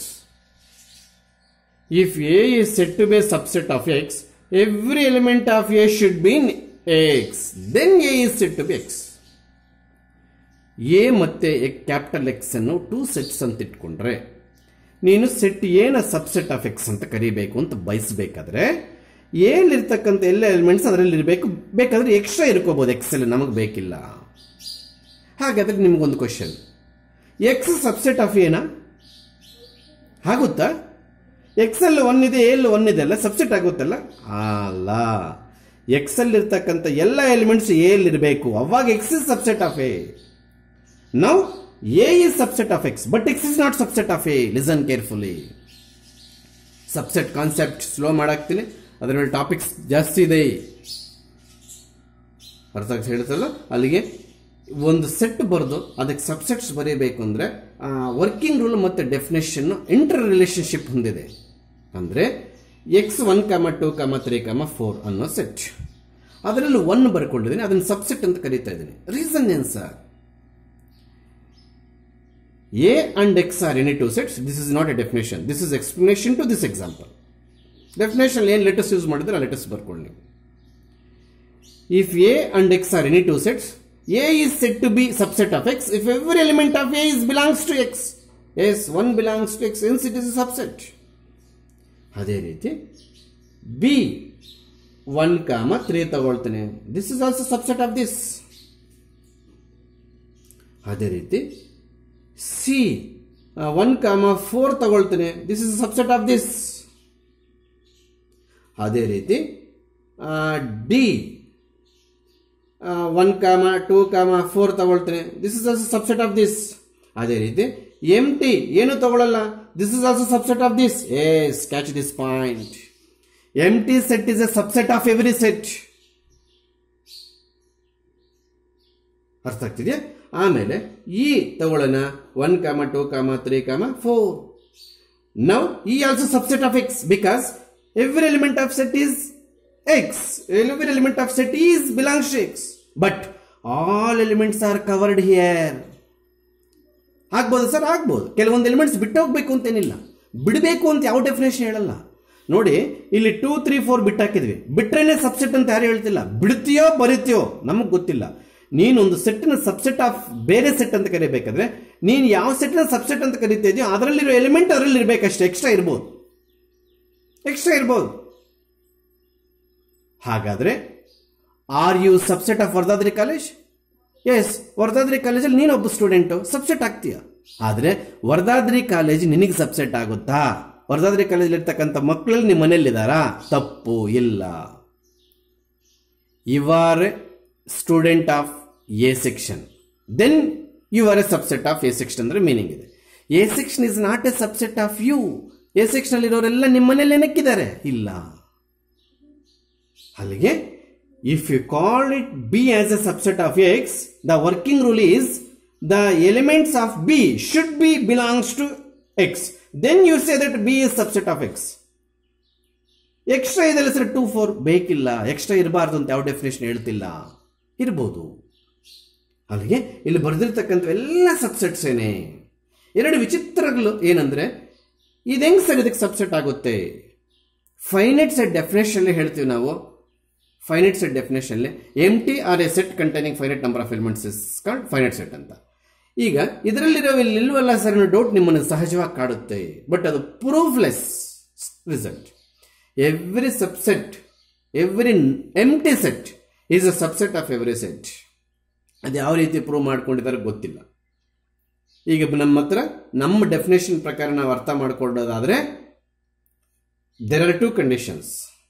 if A is said to be a subset of X, every element of A should be in X. Then A is said to be X. A ಮತ್ತೆ capital X ಅನ್ನು two sets ಅಂತ ಇಟ್ಕೊಂಡ್ರೆ ನೀನು set ಏನ subset of X ಅಂತ ಕರಿಬೇಕು ಅಂತ ಬಯಸಬೇಕಾದ್ರೆ ಏಲಿರ್ತಕ್ಕಂಥ ಎಲ್ಲ ಎಲಿಮೆಂಟ್ಸ್ ಅದರಲ್ಲಿ ಇರಬೇಕು ಬೇಕಾದ್ರೆ ಎಕ್ಸ್ಟ್ರಾ ಇರ್ಕೋಬಹುದು ಎಕ್ಸ್ ಅಲ್ಲಿ ನಮಗೆ ಬೇಕಿಲ್ಲ ಹಾಗಾದ್ರೆ ನಿಮ್ಗೊಂದು ಕ್ವಶನ್ ಎಕ್ಸ್ ಸಬ್ಸೆಟ್ ಆಫ್ ಏನಾ ಆಗುತ್ತಾ ಎಕ್ಸ್ ಅಲ್ಲಿ ಒನ್ ಇದೆ ಎಲ್ ಒನ್ ಇದೆ ಅಲ್ಲ ಸಬ್ಸೆಟ್ ಆಗುತ್ತಲ್ಲ ಅಲ್ಲ ಎಕ್ಸ್ ಅಲ್ಲಿ ಇರ್ತಕ್ಕಂಥ ಎಲ್ಲ ಎಲಿಮೆಂಟ್ಸ್ ಎ ಅಲ್ಲಿ ಇರಬೇಕು ಅವಾಗ X is subset of A now A is subset of X but X is not subset of A listen carefully subset concept slow ಮಾಡಾಕ್ತೀನಿ ಅದರಲ್ಲಿ ಟಾಪಿಕ್ಸ್ ಜಾಸ್ತಿ ಇದೆ ಅರ್ಥ ಆಗ್ತಾ ಹೇಳ್ತಲ್ಲ ಅಲ್ಲಿಗೆ ಒಂದು ಸೆಟ್ ಬರೆದು ಅದಕ್ಕೆ ಸಬ್ಸೆಟ್ಸ್ ಬರೀಬೇಕು ಅಂದರೆ ವರ್ಕಿಂಗ್ ರೂಲ್ ಮತ್ತು ಡೆಫಿನೇಷನ್ ಇಂಟರ್ ರಿಲೇಶನ್ಶಿಪ್ ಹೊಂದಿದೆ ಅಂದರೆ X one comma two comma three comma four ಅನ್ನೋ ಸೆಟ್ ಅದರಲ್ಲಿ ಒನ್ ಬರ್ಕೊಂಡಿದ್ದೀನಿ ಅದನ್ನು ಸಬ್ಸೆಟ್ ಅಂತ ಕರೀತಾ ಇದ್ದೀನಿ ರೀಸನ್ ಏನು sir A and X are any two sets this is not a definition this is explanation to this example definition ಏನು letters use ಮಾಡಿದ್ರೆ ಆ ಲೆಟರ್ಸ್ ಬರ್ಕೊಳ್ಳಿ ನೀವು if A and X are any two sets, A is said to be subset of X if every element of A is belongs to X. Yes, one belongs to X, hence it is a subset. ಅದೇ ರೀತಿ B one comma three ತಗೊಳ್ತೇನೆ this is also subset of this ಅದೇ ರೀತಿ C one comma four ತಗೊಳ್ತೇನೆ this is subset of this ಅದೇ ರೀತಿ D one comma two comma four ತಗೊಳ್ತೇನೆ this is also subset of this ಅದೇ ರೀತಿ empty ಏನು ತಗೊಳ್ಳಲ್ಲ this is also subset of this yes catch this point empty set is a subset of every set ಅರ್ಥ ಆಗ್ತಿದೆಯಾ ಆಮೇಲೆ ಈ ತಗೊಳ್ಳೋಣ one comma two comma three comma four now ಈ also subset of X because every element of set is x every element of set is belongs to x but all elements are covered here ಆಗ್ಬೋದು sir ಆಗ್ಬೋದು ಕೆಲವೊಂದು elements ಬಿಟ್ಟು ಹೋಗ್ಬೇಕು ಅಂತೇನಿಲ್ಲ ಬಿಡಬೇಕು ಅಂತ ಯಾವ ಡೆಫಿನೇಷನ್ ಹೇಳಲ್ಲ ನೋಡಿ ಇಲ್ಲಿ ಟೂ ತ್ರೀ ಫೋರ್ ಬಿಟ್ಟು ಹಾಕಿದ್ವಿ ಬಿಟ್ರೇನೆ ಸಬ್ಸೆಟ್ ಅಂತ ಯಾರು ಹೇಳ್ತಿಲ್ಲ ಬಿಡ್ತೀಯೋ ಬರೀತೀಯೋ ನಮಗೆ ಗೊತ್ತಿಲ್ಲ ನೀನೊಂದು ಸೆಟ್ನ ಸಬ್ಸೆಟ್ ಆಫ್ ಬೇರೆ ಸೆಟ್ ಅಂತ ಕರಿಬೇಕಾದ್ರೆ ನೀನು ಯಾವ ಸೆಟ್ನ ಸಬ್ಸೆಟ್ ಅಂತ ಕರಿತಾ ಇದೆಯೋ ಅದರಲ್ಲಿರೋ ಎಲಿಮೆಂಟ್ ಅದರಲ್ಲಿ ಇರಬೇಕಷ್ಟೇ ಎಕ್ಸ್ಟ್ರಾ ಇರ್ಬೋದು ಎಕ್ಸ್ಟ್ರಾ ಇರ್ಬೋದು ಹಾಗಾದ್ರೆ are you subset of Vardadri college yes Vardadri ಕಾಲೇಜಲ್ಲಿ ನೀನೊಬ್ಬ ಸ್ಟೂಡೆಂಟು ಸಬ್ಸೆಟ್ ಆಗ್ತೀಯ ಆದರೆ ವರ್ದಾದ್ರಿ ಕಾಲೇಜ್ ನಿನಗೆ ಸಬ್ಸೆಟ್ ಆಗುತ್ತಾ ವರ್ದಾದ್ರಿ ಕಾಲೇಜಲ್ಲಿ ಇರ್ತಕ್ಕಂಥ ಮಕ್ಕಳಲ್ಲಿ ನಿಮ್ಮ ಮನೇಲಿದ್ದಾರಾ ತಪ್ಪು ಇಲ್ಲ you are student of A section then you are a subset of A section ಅಂದ್ರೆ ಮೀನಿಂಗ್ ಇದೆ A section is not a subset of you A section ಇರೋರೆಲ್ಲ ನಿಮ್ಮ ಮನೇಲಿ ಏನಕ್ಕಿದ್ದಾರೆ ಇಲ್ಲ ಅಲ್ಲಿಗೆ if you call it B as a subset of X the working rule is the elements of B should be belongs to X then you say that B is subset of X extra ಇದೆಲ್ಲ sir two four ಬೇಕಿಲ್ಲ extra ಇರಬಾರ್ದು ಅಂತ ಯಾವ definition ಹೇಳ್ತಿಲ್ಲ ಇರ್ಬೋದು ಅಲ್ಲಿಗೆ ಇಲ್ಲಿ ಬರೆದಿರ್ತಕ್ಕಂಥ ಎಲ್ಲ ಸಬ್ಸೆಟ್ಸ್ ಏನೇ ಎರಡು ವಿಚಿತ್ರಗಳು ಏನಂದ್ರೆ ಇದು ಹೆಂಗ್ ಸರ್ ಇದಕ್ಕೆ ಸಬ್ಸೆಟ್ ಆಗುತ್ತೆ ಫೈನೈಟ್ ಸೆಟ್ ಡೆಫಿನೇಷನ್ ಹೇಳ್ತೀವಿ ನಾವು finite set definition empty are a set containing finite number of elements is called finite set ಅಂತ ಈಗ ಇದರಲ್ಲಿರೋ ಇಲ್ಲಿ ಇಲ್ವಲ್ಲ ಸರ್ ಅನ್ನೋ ಡೌಟ್ ನಿಮ್ಮನ್ನು ಸಹಜವಾಗಿ ಕಾಡುತ್ತೆ ಬಟ್ ಅದು proofless result every subset every empty set is a subset of every set ಅದು ಯಾವ ರೀತಿ ಪ್ರೂವ್ ಮಾಡ್ಕೊಂಡಿದ್ದಾರೆ ಗೊತ್ತಿಲ್ಲ ಈಗ ನಮ್ಮ ಹತ್ರ ನಮ್ಮ ಡೆಫಿನೇಷನ್ ಪ್ರಕಾರ ನಾವು ಅರ್ಥ ಮಾಡ್ಕೊಳ್ಳೋದಾದ್ರೆ there are two conditions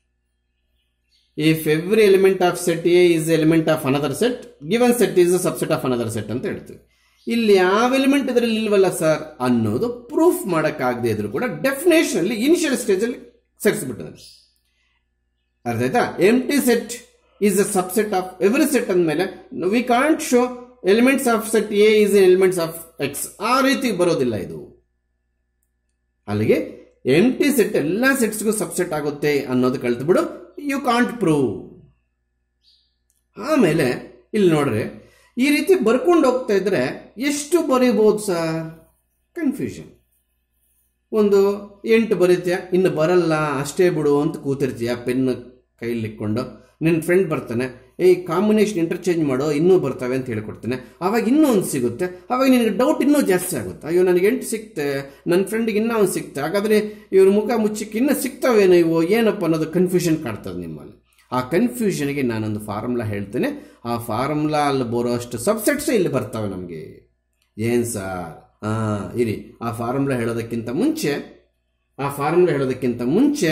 if every element of set a is element of another set given set is a subset of another set ಅಂತ ಹೇಳ್ತೀವಿ ಇಲ್ಲಿ ಯಾವ ಎಲಿಮೆಂಟ್ ಇದರಲ್ಲಿ ಇಲ್ವಲ್ಲ ಸರ್ ಅನ್ನೋದು ಪ್ರೂಫ್ ಮಾಡೋಕ್ಕಾಗದೇ ಇದ್ರು ಕೂಡ ಡೆಫಿನೇಷನ್ ಅಲ್ಲಿ ಇನಿಷಿಯಲ್ ಸ್ಟೇಜ್ ಅಲ್ಲಿ ಸೇರಿಸ್ಬಿಟ್ಟಿದ್ದಾರೆ ಅರ್ಥ ಆಯ್ತಾ empty set is a subset of every set ಅಂದಮೇಲೆ we can't show elements of set A is elements of X ಆ ರೀತಿ ಬರೋದಿಲ್ಲ ಇದು ಅಲ್ಲಿಗೆ ಎಮ್ ಟಿ ಸೆಟ್ ಎಲ್ಲ ಸೆಟ್ಸ್ಗೂ ಸಬ್ಸೆಟ್ ಆಗುತ್ತೆ ಅನ್ನೋದು ಕಳ್ತು ಬಿಡು ಯು ಕಾಂಟ್ ಪ್ರೂವ್ ಆಮೇಲೆ ಇಲ್ಲಿ ನೋಡ್ರಿ ಈ ರೀತಿ ಬರ್ಕೊಂಡು ಹೋಗ್ತಾ ಇದ್ರೆ ಎಷ್ಟು ಬರೀಬೋದು ಸರ್ ಕನ್ಫ್ಯೂಷನ್ ಒಂದು ಎಂಟು ಬರೀತೀಯ ಇನ್ನು ಬರಲ್ಲ ಅಷ್ಟೇ ಬಿಡು ಅಂತ ಕೂತಿರ್ತೀಯ ಪೆನ್ ಕೈಯಲ್ಲಿ ಇಟ್ಕೊಂಡು ನಿನ್ನ ಫ್ರೆಂಡ್ ಬರ್ತಾನೆ ಈ ಕಾಂಬಿನೇಷನ್ ಇಂಟರ್ಚೇಂಜ್ ಮಾಡೋ ಇನ್ನೂ ಬರ್ತವೆ ಅಂತ ಹೇಳ್ಕೊಡ್ತಾನೆ ಅವಾಗ ಇನ್ನೂ ಒಂದು ಸಿಗುತ್ತೆ ಅವಾಗ ನಿನಗೆ ಡೌಟ್ ಇನ್ನೂ ಜಾಸ್ತಿ ಆಗುತ್ತೆ ಅಯ್ಯೋ ನನಗೆ ಎಂಟು ಸಿಕ್ತೆ ನನ್ನ ಫ್ರೆಂಡಿಗೆ ಇನ್ನೂ ಒಂದು ಸಿಕ್ತೆ ಹಾಗಾದರೆ ಇವ್ರ ಮುಖ ಮುಚ್ಚಕ್ಕೆ ಇನ್ನೂ ಸಿಗ್ತಾವೇನೋ ಇವು ಏನಪ್ಪ ಅನ್ನೋದು ಕನ್ಫ್ಯೂಷನ್ ಕಾಡ್ತದೆ ನಿಮ್ಮಲ್ಲಿ ಆ ಕನ್ಫ್ಯೂಷನ್ಗೆ ನಾನೊಂದು ಫಾರ್ಮುಲಾ ಹೇಳ್ತೇನೆ ಆ ಫಾರ್ಮುಲಾ ಅಲ್ಲಿ ಬರೋ ಅಷ್ಟು ಸಬ್ಸೆಟ್ಸೇ ಇಲ್ಲಿ ಬರ್ತವೆ ನಮಗೆ ಏನು ಸರ್ ಹಾಂ ಇರಿ ಆ ಫಾರ್ಮುಲಾ ಹೇಳೋದಕ್ಕಿಂತ ಮುಂಚೆ ಆ ಫಾರ್ಮುಲಾ ಹೇಳೋದಕ್ಕಿಂತ ಮುಂಚೆ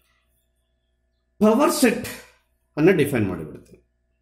ಪವರ್ ಸೆಟ್ ಅನ್ನು ಡಿಫೈನ್ ಮಾಡಿಬಿಡ್ತೀನಿ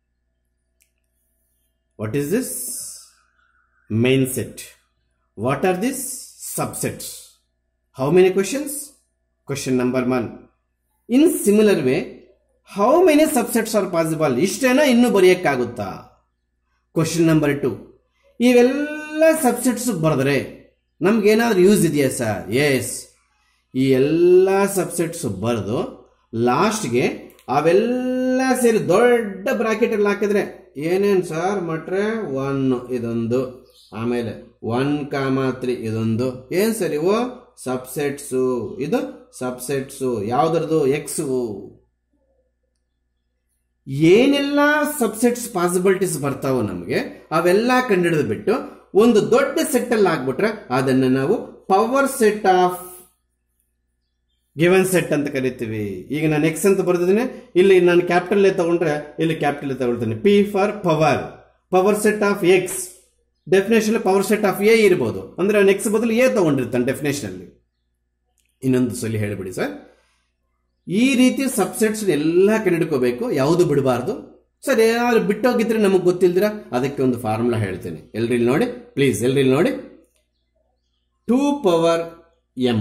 what is this main set what are this subsets how many questions question number one in similar way how many subsets are possible ಇಷ್ಟೇನಾ ಇನ್ನೂ ಬರೆಯೋಕ್ಕಾಗುತ್ತಾ ಕ್ವಶನ್ ನಂಬರ್ ಟು ಇವೆಲ್ಲ ಸಬ್ಸೆಟ್ಸ್ ಬರೆದ್ರೆ ನಮ್ಗೇನಾದ್ರೂ ಯೂಸ್ ಇದೆಯಾ sir yes ಈ ಎಲ್ಲ ಸಬ್ಸೆಟ್ಸ್ ಬರೆದು ಲಾಸ್ಟ್ಗೆ ಅವೆಲ್ಲ ಸೇರಿ ದೊಡ್ಡ ಬ್ರಾಕೆಟಲ್ಲಿ ಹಾಕಿದ್ರೆ ಏನೇನು ಸರ್ ಮಟ್ರೆ ಒನ್ ಇದೊಂದು ಆಮೇಲೆ ಒನ್ ಕಾಮ ತ್ರೀ ಇದೊಂದು ಏನು ಸರ್ ಇವು ಸಬ್ಸೆಟ್ಸು ಇದು ಸಬ್ಸೆಟ್ಸು ಯಾವ್ದ್ರದ್ದು ಎಕ್ಸು ಏನೆಲ್ಲ ಸಬ್ಸೆಟ್ಸ್ ಪಾಸಿಬಿಲಿಟೀಸ್ ಬರ್ತಾವೋ ನಮಗೆ ಅವೆಲ್ಲ ಕಂಡಿಡಿದು ಬಿಟ್ಟು ಒಂದು ದೊಡ್ಡ ಸೆಟ್ ಅಲ್ಲಿ ಆಗ್ಬಿಟ್ರೆ ಅದನ್ನ ನಾವು power set of given set ಅಂತ ಕರಿತೀವಿ ಈಗ ನಾನು ಎಕ್ಸ್ ಅಂತ ಬರ್ದಿದ್ದೀನಿ ಇಲ್ಲಿ ನಾನು ಕ್ಯಾಪಿಟಲ್ ತಗೊಂಡ್ರೆ ಇಲ್ಲಿ ಕ್ಯಾಪಿಟಲ್ ತಗೊಳ್ತೀನಿ P for power power set of X definition power set of A ಇರ್ಬೋದು ಅಂದ್ರೆ ನಾನು ಎಕ್ಸ್ ಬದಲು ಎ ತಗೊಂಡಿರ್ತಾನೆ ಡೆಫಿನೇಷನ್ ಅಲ್ಲಿ ಇನ್ನೊಂದು ಸಲ ಹೇಳಿಬಿಡಿ ಸರ್ ಈ ರೀತಿ ಸಬ್ಸೆಟ್ಸ್ ಎಲ್ಲ ಕಂಡಿಡ್ಕೋಬೇಕು ಯಾವುದು ಬಿಡಬಾರ್ದು ಸರ್ ಏನಾದ್ರು ಬಿಟ್ಟೋಗಿದ್ರೆ ನಮಗೆ ಗೊತ್ತಿಲ್ದಿರ ಅದಕ್ಕೆ ಒಂದು ಫಾರ್ಮುಲಾ ಹೇಳ್ತೇನೆ ಎಲ್ರಿ ಇಲ್ಲಿ ನೋಡಿ ಪ್ಲೀಸ್ ಎಲ್ರಿ ಇಲ್ಲಿ ನೋಡಿ ಟೂ ಪವರ್ ಎಂ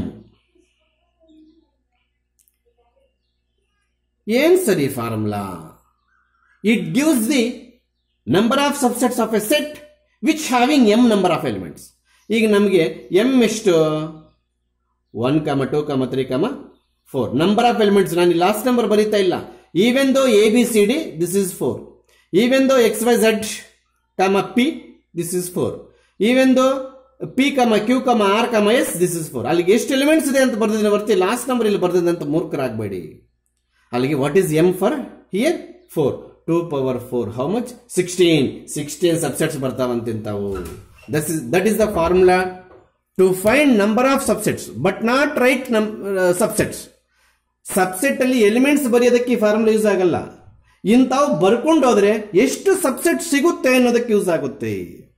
ಏನ್ ಸರಿ formula it gives the number of subsets of a set which having M number of elements ಈಗ ನಮಗೆ ಎಂ ಎಷ್ಟು one comma two comma three comma four number of elements ನಾನು last number ಬರೀತಾ ಇಲ್ಲ even though A B C D this is four even though X Y Z comma P this is four even though P comma Q comma R comma S this is four ಅಲ್ಲಿಗೆ ಎಷ್ಟು elements ಇದೆ ಅಂತ ಬರ್ದಿದ್ದೀನಿ ಬರ್ತಿ last number ಇಲ್ಲಿ ಬರ್ದಿದೆ ಅಂತ ಮೂರ್ಖರಾಗಬೇಡಿ ಅಲ್ಲಿಗೆ what is M for here four two power four how much sixteen sixteen subsets ಬರ್ತಾವಂತಿಂತಾವು thus is that is the formula to find number of subsets but not right ನಮ್ ಸಬ್ಸೆಟ್ಸ್ ಸಬ್ಸೆಟ್ ಅಲ್ಲಿ elements ಬರೆಯೋದಕ್ಕೆ ಈ formula use ಆಗಲ್ಲ ಇಂಥವು ಬರ್ಕೊಂಡು ಹೋದ್ರೆ ಎಷ್ಟು ಸಬ್ಸೆಟ್ ಸಿಗುತ್ತೆ ಅನ್ನೋದಕ್ಕೆ ಯೂಸ್ ಆಗುತ್ತೆ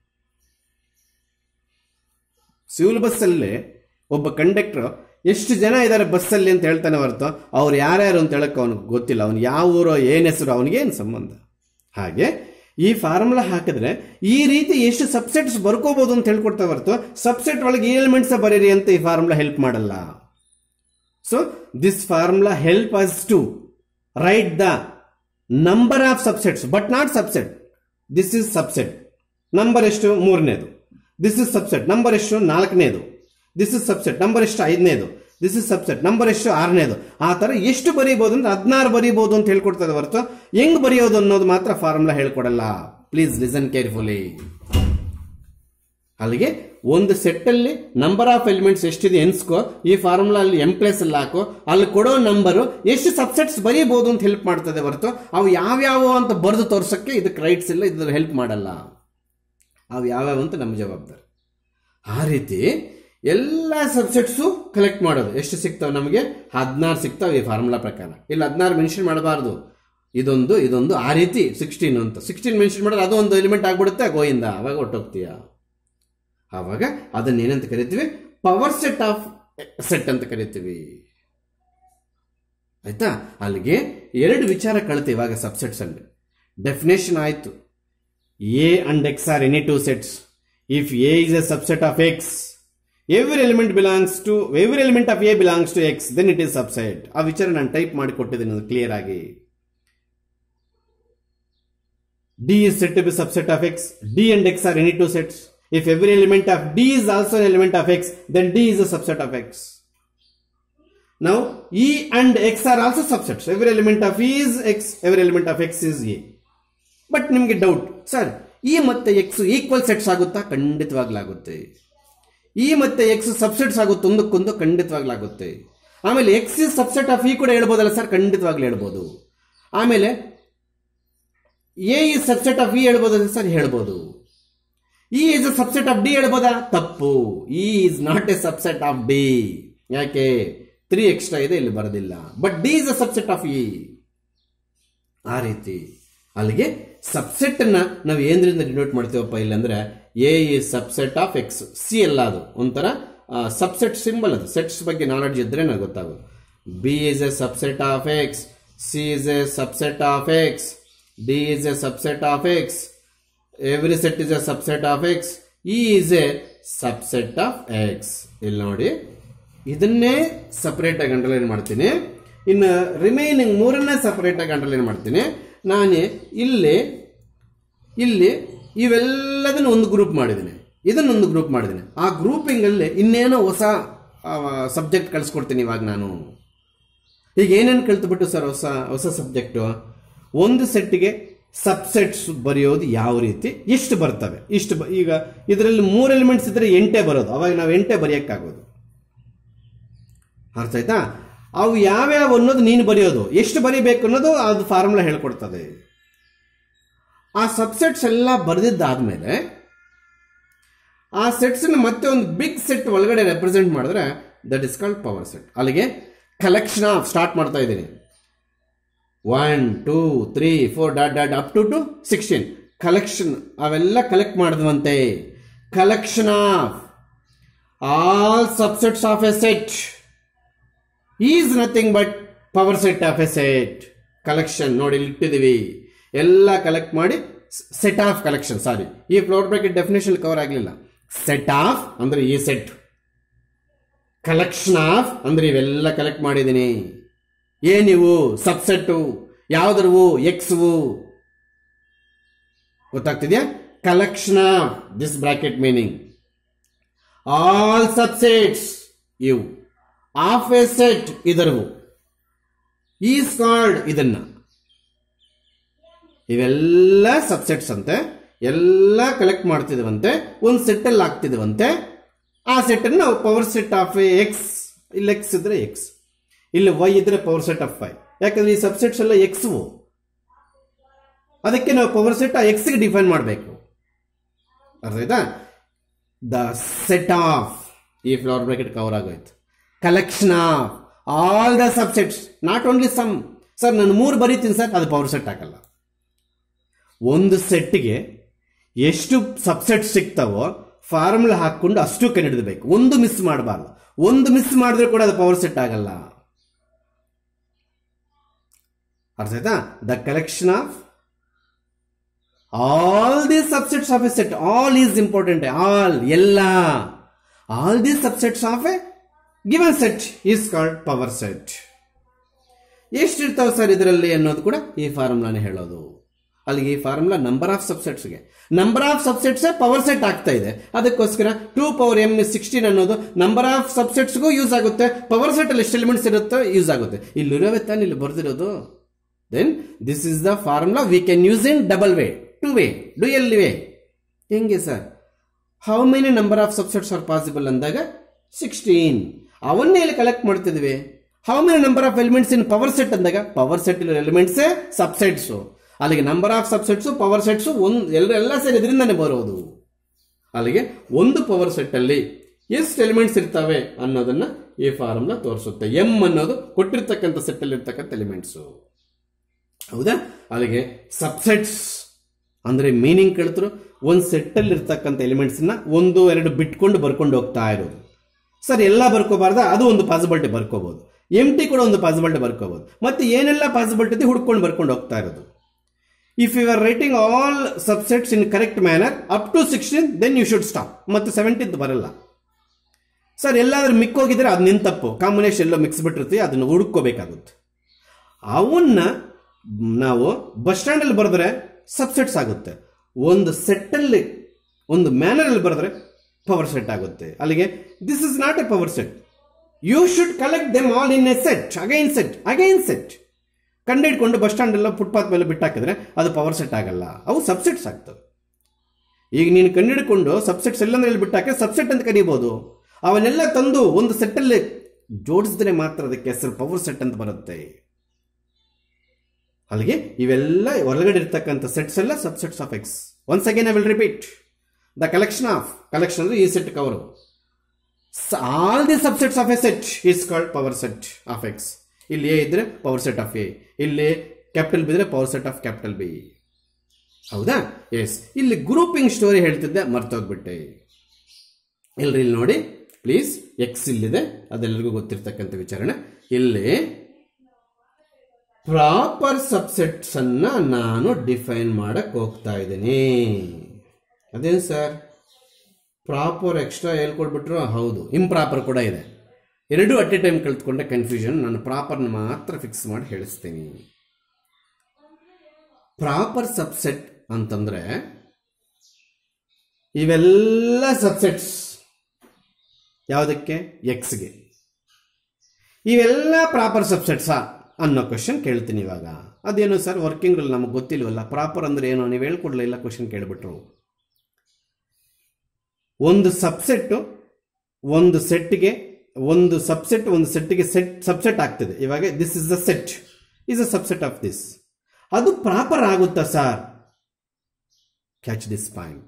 ಸಿವಿಲ್ ಬಸ್ಸಲ್ಲಿ ಒಬ್ಬ ಕಂಡಕ್ಟರ್ ಎಷ್ಟು ಜನ ಇದ್ದಾರೆ ಬಸ್ಸಲ್ಲಿ ಅಂತ ಹೇಳ್ತಾನೆ ಹೊರತು ಅವ್ರು ಯಾರ್ಯಾರು ಅಂತ ಹೇಳಕ್ಕೆ ಅವನಿಗೆ ಗೊತ್ತಿಲ್ಲ ಅವ್ನು ಯಾವ ಊರೋ ಏನು ಹೆಸರು ಅವನಿಗೇನು ಸಂಬಂಧ ಹಾಗೆ ಈ ಫಾರ್ಮುಲಾ ಹಾಕಿದ್ರೆ ಈ ರೀತಿ ಎಷ್ಟು ಸಬ್ಸೆಟ್ಸ್ ಬರ್ಕೋಬಹುದು ಅಂತ ಹೇಳ್ಕೊಡ್ತಾ ಹೊರತು ಸಬ್ಸೆಟ್ ಒಳಗೆ ಎಲಿಮೆಂಟ್ಸ್ ಬರೀರಿ ಅಂತ ಈ ಫಾರ್ಮುಲಾ ಹೆಲ್ಪ್ ಮಾಡಲ್ಲ so this formula help us to write the number of subsets but not subset this is subset number ಎಷ್ಟು ಮೂರನೇದು ದಿಸ್ ಇಸ್ ಸಬ್ಸೆಟ್ ನಂಬರ್ ಎಷ್ಟು ನಾಲ್ಕನೇದು ದಿಸ್ ಇಸ್ ಸಬ್ಸೆಟ್ ನಂಬರ್ ಎಷ್ಟು ಐದನೇದು ದಿಸ್ ಇಸ್ ಸಬ್ಸೆಟ್ ನಂಬರ್ ಎಷ್ಟು ಆರನೇದು ಆ ಥರ ಎಷ್ಟು ಬರೀಬೋದು ಅಂದ್ರೆ ಹದಿನಾರು ಬರೀಬೋದು ಅಂತ ಹೇಳ್ಕೊಡ್ತದೆ ಹೊರತು ಹೆಂಗ್ ಬರೆಯೋದು ಅನ್ನೋದು ಮಾತ್ರ ಫಾರ್ಮುಲಾ ಹೇಳ್ಕೊಡಲ್ಲ ಪ್ಲೀಸ್ ಲಿಸನ್ ಕೇರ್ಫುಲಿ ಅಲ್ಲಿಗೆ ಒಂದು ಸೆಟ್ ಅಲ್ಲಿ ನಂಬರ್ ಆಫ್ ಎಲಿಮೆಂಟ್ಸ್ ಎಷ್ಟಿದೆ ಎನ್ಸ್ಕೋ ಈ ಫಾರ್ಮುಲಾ ಅಲ್ಲಿ ಎಂ ಪ್ಲೇಸ್ ಅಲ್ಲಿ ಹಾಕೋ ಅಲ್ಲಿ ಕೊಡೋ ನಂಬರು ಎಷ್ಟು ಸಬ್ಸೆಟ್ಸ್ ಬರೀಬಹುದು ಅಂತ ಹೆಲ್ಪ್ ಮಾಡ್ತದೆ ಹೊರತು ಅವು ಯಾವ್ಯಾವ ಅಂತ ಬರೆದು ತೋರ್ಸಕ್ಕೆ ಇದಕ್ಕೆ ರೈಟ್ಸ್ ಇಲ್ಲ ಇದ್ರ ಹೆಲ್ಪ್ ಮಾಡಲ್ಲ ಅವು ಯಾವ್ಯಾವ ಅಂತ ನಮ್ಮ ಜವಾಬ್ದಾರಿ ಆ ರೀತಿ ಎಲ್ಲ ಸಬ್ಸೆಟ್ಸು ಕಲೆಕ್ಟ್ ಮಾಡೋದು ಎಷ್ಟು ಸಿಗ್ತಾವೆ ನಮಗೆ ಹದಿನಾರು ಸಿಗ್ತಾವೆ ಈ ಫಾರ್ಮುಲಾ ಪ್ರಕಾರ ಇಲ್ಲಿ ಹದಿನಾರು ಮೆನ್ಷನ್ ಮಾಡಬಾರ್ದು ಇದೊಂದು ಇದೊಂದು ಆ ರೀತಿ ಸಿಕ್ಸ್ಟೀನ್ ಅಂತ ಸಿಕ್ಸ್ಟೀನ್ ಮೆನ್ಷನ್ ಮಾಡಿದ್ರೆ ಅದು ಒಂದು ಎಲಿಮೆಂಟ್ ಆಗ್ಬಿಡುತ್ತೆ ಗೋಯಿಂದ ಅವಾಗ ಹೊಟ್ಟೋಗ್ತೀಯ ಆವಾಗ ಅದನ್ನ ಏನಂತ ಕರಿತೀವಿ ಪವರ್ ಸೆಟ್ ಆಫ್ ಸೆಟ್ ಅಂತ ಕರಿತೀವಿ ಆಯ್ತಾ ಅಲ್ಲಿಗೆ ಎರಡು ವಿಚಾರ ಕಳ್ತೀವಿ ಇವಾಗ ಸಬ್ಸೆಟ್ಸ್ ಅಲ್ಲಿ ಡೆಫಿನೇಷನ್ ಆಯ್ತು A and X are any two sets if A is a subset of X every element belongs to every element of A belongs to X then it is subset ಆ ವಿಚಾರ ನಾನು type ಮಾಡಿ ಕೊಟ್ಟಿದ್ದೀನಿ clear ಆಗಿ D is said to be subset of X D and X are any two sets If every element of D is also an element of X, then D is a subset of X. Now, E and X are also subsets. Every element of E is X, every element of X is A. But ನಿಮಗೆ doubt sir E ಮತ್ತೆ X equal sets ಆಗುತ್ತಾ ಖಂಡಿತವಾಗ್ಲಾಗುತ್ತೆ E ಮತ್ತೆ X subsets ಆಗುತ್ತೆ ಒಂದಕ್ಕೊಂದು ಖಂಡಿತವಾಗ್ಲಾಗುತ್ತೆ ಆಮೇಲೆ X is subset of E ಕೂಡ ಹೇಳ್ಬೋದಲ್ಲ ಸರ್ ಖಂಡಿತವಾಗ್ಲೂ ಹೇಳ್ಬೋದು ಆಮೇಲೆ A is subset of E ಹೇಳ್ಬೋದಲ್ಲ ಸರ್ ಹೇಳ್ಬೋದು E is a subset of D ಹೇಳ್ಬೋದಾ ತಪ್ಪು E is not a subset of D ಯಾಕೆ ತ್ರೀ ಎಕ್ಸ್ಟ್ರಾ ಇದೆ ಇಲ್ಲಿ ಬರೋದಿಲ್ಲ but D is a subset of E ಆ ರೀತಿ ಅಲ್ಲಿಗೆ ಸಬ್ಸೆಟ್ ಅನ್ನ ನಾವು ಏನರಿಂದ ಡಿನೋಟ್ ಮಾಡ್ತೀವಪ್ಪ ಇಲ್ಲಂದ್ರೆ A is subset of X C ಅಲ್ಲ ಅದು ಒಂಥರ ಸಬ್ಸೆಟ್ ಸಿಂಬಲ್ ಅದು ಸೆಟ್ಸ್ ಬಗ್ಗೆ ನಾಲೆಡ್ಜ್ ಇದ್ರೆ ನನಗೆ ಗೊತ್ತಾಗೋದು B is a subset of X C is a subset of X D is a subset of X every set is a subset of X E is a subset of X ಇಲ್ಲಿ ನೋಡಿ ಇದನ್ನೇ separate ಆಗಿ underline ಮಾಡ್ತೀನಿ ಇನ್ನು remaining ಮೂರನ್ನೇ separate ಆಗಿ underline ಮಾಡ್ತೀನಿ ನಾನು ಇಲ್ಲಿ ಇಲ್ಲಿ ಇವೆಲ್ಲದನ್ನು ಒಂದು ಗ್ರೂಪ್ ಮಾಡಿದ್ದೀನಿ ಇದನ್ನೊಂದು ಗ್ರೂಪ್ ಮಾಡಿದ್ದೀನಿ ಆ ಗ್ರೂಪಿಂಗ್ ಅಲ್ಲಿ ಇನ್ನೇನೋ ಹೊಸ ಸಬ್ಜೆಕ್ಟ್ ಕಳಿಸ್ಕೊಡ್ತೀನಿ ಇವಾಗ ನಾನು ಈಗ ಏನೇನು ಕಲ್ತ್ಬಿಟ್ಟು ಸರ್ ಹೊಸ ಹೊಸ ಸಬ್ಜೆಕ್ಟು ಒಂದು ಸೆಟ್ಗೆ ಸಬ್ಸೆಟ್ಸ್ ಬರೆಯೋದು ಯಾವ ರೀತಿ ಎಷ್ಟು ಬರ್ತವೆ ಇಷ್ಟು ಬ- ಈಗ ಇದರಲ್ಲಿ ಮೂರು ಎಲಿಮೆಂಟ್ಸ್ ಇದ್ರೆ ಎಂಟೇ ಬರೋದು ಅವಾಗ ನಾವು ಎಂಟೇ ಬರೆಯೋಕ್ಕಾಗೋದು ಅರ್ಥ ಆಯ್ತಾ ಅವು ಯಾವ್ಯಾವ ಅನ್ನೋದು ನೀನು ಬರೆಯೋದು ಎಷ್ಟು ಬರೀಬೇಕು ಅನ್ನೋದು ಅದು ಫಾರ್ಮುಲಾ ಹೇಳ್ಕೊಡ್ತದೆ ಆ ಸಬ್ಸೆಟ್ಸ್ ಎಲ್ಲ ಬರೆದಿದ್ದಾದ್ಮೇಲೆ ಆ ಸೆಟ್ಸ್ ಮತ್ತೆ ಒಂದು ಬಿಗ್ ಸೆಟ್ ಒಳಗಡೆ ರೆಪ್ರೆಸೆಂಟ್ ಮಾಡಿದ್ರೆ that is called power set ಅಲ್ಲಿಗೆ ಕಲೆಕ್ಷನ್ ಆಫ್ ಸ್ಟಾರ್ಟ್ ಮಾಡ್ತಾ ಇದ್ದೀನಿ one two three four dot dot up to to sixteen collection ಅವೆಲ್ಲ ಕಲೆಕ್ಟ್ ಮಾಡಿದ್ವಂತೆ collection of all subsets of a set is nothing but power set of a set collection ನೋಡಿ ಇಲ್ಲಿ ಇಟ್ಟಿದ್ದೀವಿ ಎಲ್ಲ collect ಮಾಡಿ set of collection sorry ಈ flower bracket definition cover ಆಗಲಿಲ್ಲ set of ಅಂದ್ರೆ ಈ ಸೆಟ್ ಕಲೆಕ್ಷನ್ ಆಫ್ ಅಂದ್ರೆ ಇವೆಲ್ಲ ಕಲೆಕ್ಟ್ ಮಾಡಿದ್ದೀನಿ ಏನಿವು ಸಬ್ಸೆಟ್ಟು ಯಾವ್ದ್ರವು ಎಕ್ಸ್ವು ಗೊತ್ತಾಗ್ತಿದ್ಯಾ collection of this bracket meaning all subsets ಇವು ಆಫ್ ಎ ಸೆಟ್ ಇದರವು ಈಸ್ ಕಾಲ್ಡ್ ಇದನ್ನ ಇವೆಲ್ಲ ಸಬ್ಸೆಟ್ಸ್ ಅಂತೆ ಎಲ್ಲ ಕಲೆಕ್ಟ್ ಮಾಡ್ತಿದ್ವಂತೆ ಒಂದು ಸೆಟ್ ಅಲ್ಲಿ ಹಾಕ್ತಿದ್ವಂತೆ ಆ ಸೆಟ್ ಅನ್ನು ನಾವು ಪವರ್ ಸೆಟ್ ಆಫ್ ಎಕ್ಸ್ ಇಲ್ಲಿ ಎಕ್ಸ್ ಇದ್ರೆ ಎಕ್ಸ್ ಇಲ್ಲಿ ವೈ ಇದ್ರೆ ಪವರ್ ಸೆಟ್ ಆಫ್ ವೈ ಯಾಕಂದ್ರೆ ಈ ಸಬ್ಸೆಟ್ಸ್ ಎಲ್ಲ ಎಕ್ಸ್ ಅದಕ್ಕೆ ನಾವು ಪವರ್ ಸೆಟ್ ಆ ಎಕ್ಸ್ಗೆ ಡಿಫೈನ್ ಮಾಡಬೇಕು ಅರ್ಥ ಆಯ್ತಾ ದ ಸೆಟ್ ಆಫ್ ಈ ಫ್ಲವರ್ ಬ್ರಾಕೆಟ್ ಕವರ್ ಆಗೋಯ್ತು collection of all the subsets not only some sir ನಾನು ಮೂರು ಬರೀತೀನಿ ಸರ್ ಅದು ಪವರ್ ಸೆಟ್ ಆಗಲ್ಲ ಒಂದು ಸೆಟ್ಗೆ ಎಷ್ಟು ಸಬ್ಸೆಟ್ ಸಿಗ್ತಾವೋ ಫಾರ್ಮುಲಾ ಹಾಕೊಂಡು ಅಷ್ಟು ಕಂಡಿಡಬೇಕು ಒಂದು ಮಿಸ್ ಮಾಡಬಾರ್ದು ಒಂದು ಮಿಸ್ ಮಾಡಿದ್ರೆ ಕೂಡ ಅದು ಪವರ್ ಸೆಟ್ ಆಗಲ್ಲ ಅರ್ಥ ಆಯ್ತಾ the collection of all the subsets of a set all is important all ಎಲ್ಲ all the subsets of a given set is called power set ಎಷ್ಟಿರ್ತಾವೆ ಸರ್ ಇದರಲ್ಲಿ ಅನ್ನೋದು ಕೂಡ ಈ ಫಾರ್ಮುಲಾನೇ ಹೇಳೋದು ಅಲ್ಲಿಗೆ ಈ ಫಾರ್ಮುಲಾ ನಂಬರ್ ಆಫ್ ಸಬ್ಸೆಟ್ಸ್ಗೆ number of subsets power set ಆಗ್ತಾ ಇದೆ ಅದಕ್ಕೋಸ್ಕರ ಟೂ ಪವರ್ ಎಮ್ ಸಿಕ್ಸ್ಟೀನ್ ಅನ್ನೋದು ನಂಬರ್ ಆಫ್ ಸಬ್ಸೆಟ್ಸ್ಗೂ ಯೂಸ್ ಆಗುತ್ತೆ ಪವರ್ ಸೆಟ್ ಅಲ್ಲಿ ಎಷ್ಟು ಎಲಿಮೆಂಟ್ಸ್ ಇರುತ್ತೋ ಯೂಸ್ ಆಗುತ್ತೆ ಇಲ್ಲಿರೋವೆ ತಾನೆ ಇಲ್ಲಿ ಬರ್ದಿರೋದು then this is the formula we can use in double way two way dual way ಹೆಂಗೆ sir how many number of subsets are possible ಅಂದಾಗ ಸಿಕ್ಸ್ಟೀನ್ ಅವನ್ನೇ ಇಲ್ಲಿ ಕಲೆಕ್ಟ್ ಮಾಡ್ತಿದ್ವಿ how many number of elements in power set ಅಂದಾಗ power set ಇರೋ elements subsets ಅಲ್ಲಿಗೆ number of subsets power sets ಒಂದು ಎಲ್ಲ ಎಲ್ಲ ಸೇರಿ ಇದರಿಂದಾನೇ ಬರೋದು ಅಲ್ಲಿಗೆ ಒಂದು ಪವರ್ ಸೆಟ್ ಅಲ್ಲಿ ಎಷ್ಟು ಎಲಿಮೆಂಟ್ಸ್ ಇರ್ತವೆ ಅನ್ನೋದನ್ನ ಈ ಫಾರ್ಮುಲಾ ತೋರಿಸುತ್ತೆ ಎಂ ಅನ್ನೋದು ಕೊಟ್ಟಿರ್ತಕ್ಕಂಥ ಸೆಟ್ ಅಲ್ಲಿ ಇರ್ತಕ್ಕಂಥ ಎಲಿಮೆಂಟ್ಸ್ ಹೌದಾ ಅಲ್ಲಿಗೆ ಸಬ್ಸೆಟ್ಸ್ ಅಂದ್ರೆ ಮೀನಿಂಗ್ ಕೇಳ್ತರು ಒಂದು ಸೆಟ್ಟಲ್ಲಿ ಇರ್ತಕ್ಕಂಥ ಎಲಿಮೆಂಟ್ಸ್ನ ಒಂದು ಎರಡು ಬಿಟ್ಕೊಂಡು ಬರ್ಕೊಂಡು ಹೋಗ್ತಾ ಇರೋದು ಸರ್ ಎಲ್ಲ ಬರ್ಕೋಬಾರ್ದ ಅದು ಒಂದು ಪಾಸಿಬಿಲಿಟಿ ಬರ್ಕೋಬಹುದು ಎಮ್ ಟಿ ಕೂಡ ಒಂದು ಪಾಸಿಬಿಲಿಟಿ ಬರ್ಕೋಬಹುದು ಮತ್ತೆ ಏನೆಲ್ಲ ಪಾಸಿಬಿಲಿಟಿ ಇದೆ ಹುಡ್ಕೊಂಡು ಬರ್ಕೊಂಡು ಹೋಗ್ತಾ ಇರೋದು if you are writing all subsets in correct manner up to sixteen then you should stop ಮತ್ತು ಸೆವೆಂಟೀನ್ತ್ ಬರಲ್ಲ ಸರ್ ಎಲ್ಲಾದ್ರೂ ಮಿಕ್ಕೋಗಿದ್ರೆ ಅದು ನಿನ್ ತಪ್ಪು ಕಾಂಬಿನೇಷನ್ ಎಲ್ಲೋ ಮಿಕ್ಸ್ ಬಿಟ್ಟಿರ್ತೀವಿ ಅದನ್ನು ಹುಡುಕೋಬೇಕಾಗುತ್ತೆ ಅವನ್ನ ನಾವು ಬಸ್ ಸ್ಟ್ಯಾಂಡಲ್ಲಿ ಬರೆದ್ರೆ ಸಬ್ಸೆಟ್ಸ್ ಆಗುತ್ತೆ ಒಂದು ಸೆಟ್ಟಲ್ಲಿ ಒಂದು ಮ್ಯಾನರಲ್ಲಿ ಬರೆದ್ರೆ ಪವರ್ ಸೆಟ್ ಆಗುತ್ತೆ ಅಲ್ಲಿಗೆ this is not a power set you should collect them all in a set again set again set ಕಂಡಿಡ್ಕೊಂಡು ಬಸ್ ಸ್ಟ್ಯಾಂಡ್ ಎಲ್ಲ ಫುಟ್ಪಾತ್ ಮೇಲೆ ಬಿಟ್ಟಾಕಿದ್ರೆ ಅದು ಪವರ್ ಸೆಟ್ ಆಗಲ್ಲ ಅವು ಸಬ್ಸೆಟ್ಸ್ ಆಗ್ತವೆ ಈಗ ನೀನು ಕಂಡಿಡ್ಕೊಂಡು ಸಬ್ಸೆಟ್ಸ್ ಎಲ್ಲ ಹೇಳ್ಬಿಟ್ಟಾಕೆ ಸಬ್ಸೆಟ್ ಅಂತ ಕರೀಬಹುದು ಅವನ್ನೆಲ್ಲ ತಂದು ಒಂದು ಸೆಟ್ಟಲ್ಲಿ ಜೋಡಿಸಿದ್ರೆ ಮಾತ್ರ ಅದಕ್ಕೆ ಹೆಸರು ಪವರ್ ಸೆಟ್ ಅಂತ ಬರುತ್ತೆ ಅಲ್ಲಿಗೆ ಇವೆಲ್ಲ ಹೊರಗಡೆ ಇರ್ತಕ್ಕಂಥ ಸೆಟ್ಸ್ ಎಲ್ಲ subsets of X once again I will repeat the collection of collection ಅಂದ್ರೆ ಈ set cover all the subsets of a set is called power set of X ಇಲ್ಲಿ ಎ ಇದ್ರೆ ಪವರ್ ಸೆಟ್ ಆಫ್ ಎ ಇಲ್ಲಿ capital B ಇದ್ರೆ power set of capital B ಹೌದಾ yes ಇಲ್ಲಿ grouping story ಹೇಳ್ತಿದ್ದೆ ಮರ್ತೋಗ್ಬಿಟ್ಟೆ ಇಲ್ರಿ ಇಲ್ಲಿ ನೋಡಿ ಪ್ಲೀಸ್ ಎಕ್ಸ್ ಇಲ್ಲಿದೆ ಅದೆಲ್ಲರಿಗೂ ಗೊತ್ತಿರ್ತಕ್ಕಂಥ ವಿಚಾರಣೆ ಇಲ್ಲಿ ಪ್ರಾಪರ್ ಸಬ್ಸೆಟ್ಸ್ ಅನ್ನ ನಾನು ಡಿಫೈನ್ ಮಾಡಕ್ ಹೋಗ್ತಾ ಇದ್ದೀನಿ ಅದೇನು ಸರ್ ಪ್ರಾಪರ್ ಎಕ್ಸ್ಟ್ರಾ ಹೇಳ್ಕೊಡ್ಬಿಟ್ರು ಹೌದು ಇಂಪ್ರಾಪರ್ ಕೂಡ ಇದೆ ಎರಡೂ ಅಟ್ ಎ ಟೈಮ್ ಕಲ್ತ್ಕೊಂಡೆ ಕನ್ಫ್ಯೂಷನ್ ನಾನು ಪ್ರಾಪರ್ನ ಮಾತ್ರ ಫಿಕ್ಸ್ ಮಾಡಿ ಹೇಳಿಸ್ತೀನಿ ಪ್ರಾಪರ್ ಸಬ್ಸೆಟ್ ಅಂತಂದ್ರೆ ಇವೆಲ್ಲ ಸಬ್ಸೆಟ್ಸ್ ಯಾವುದಕ್ಕೆ ಎಕ್ಸ್ಗೆ ಇವೆಲ್ಲ ಪ್ರಾಪರ್ ಸಬ್ಸೆಟ್ಸಾ ಅನ್ನೋ ಕ್ವಶನ್ ಕೇಳ್ತೀನಿ ಇವಾಗ ಅದೇನು ಸರ್ ವರ್ಕಿಂಗ್ ರೂಲ್ ನಮಗೆ ಗೊತ್ತಿಲ್ವಲ್ಲ ಪ್ರಾಪರ್ ಅಂದ್ರೆ ಏನು ನೀವು ಹೇಳ್ಕೊಡ್ಲಿಲ್ಲ ಕ್ವಶನ್ ಕೇಳಿಬಿಟ್ರು ಒಂದು ಸಬ್ಸೆಟ್ಟು ಒಂದು ಸೆಟ್ಗೆ ಒಂದು ಸಬ್ಸೆಟ್ ಒಂದು ಸೆಟ್ಗೆ ಸೆಟ್ ಸಬ್ಸೆಟ್ ಆಗ್ತದೆ ಇವಾಗ this is the set is a subset of this ಅದು ಪ್ರಾಪರ್ ಆಗುತ್ತಾ sir catch this point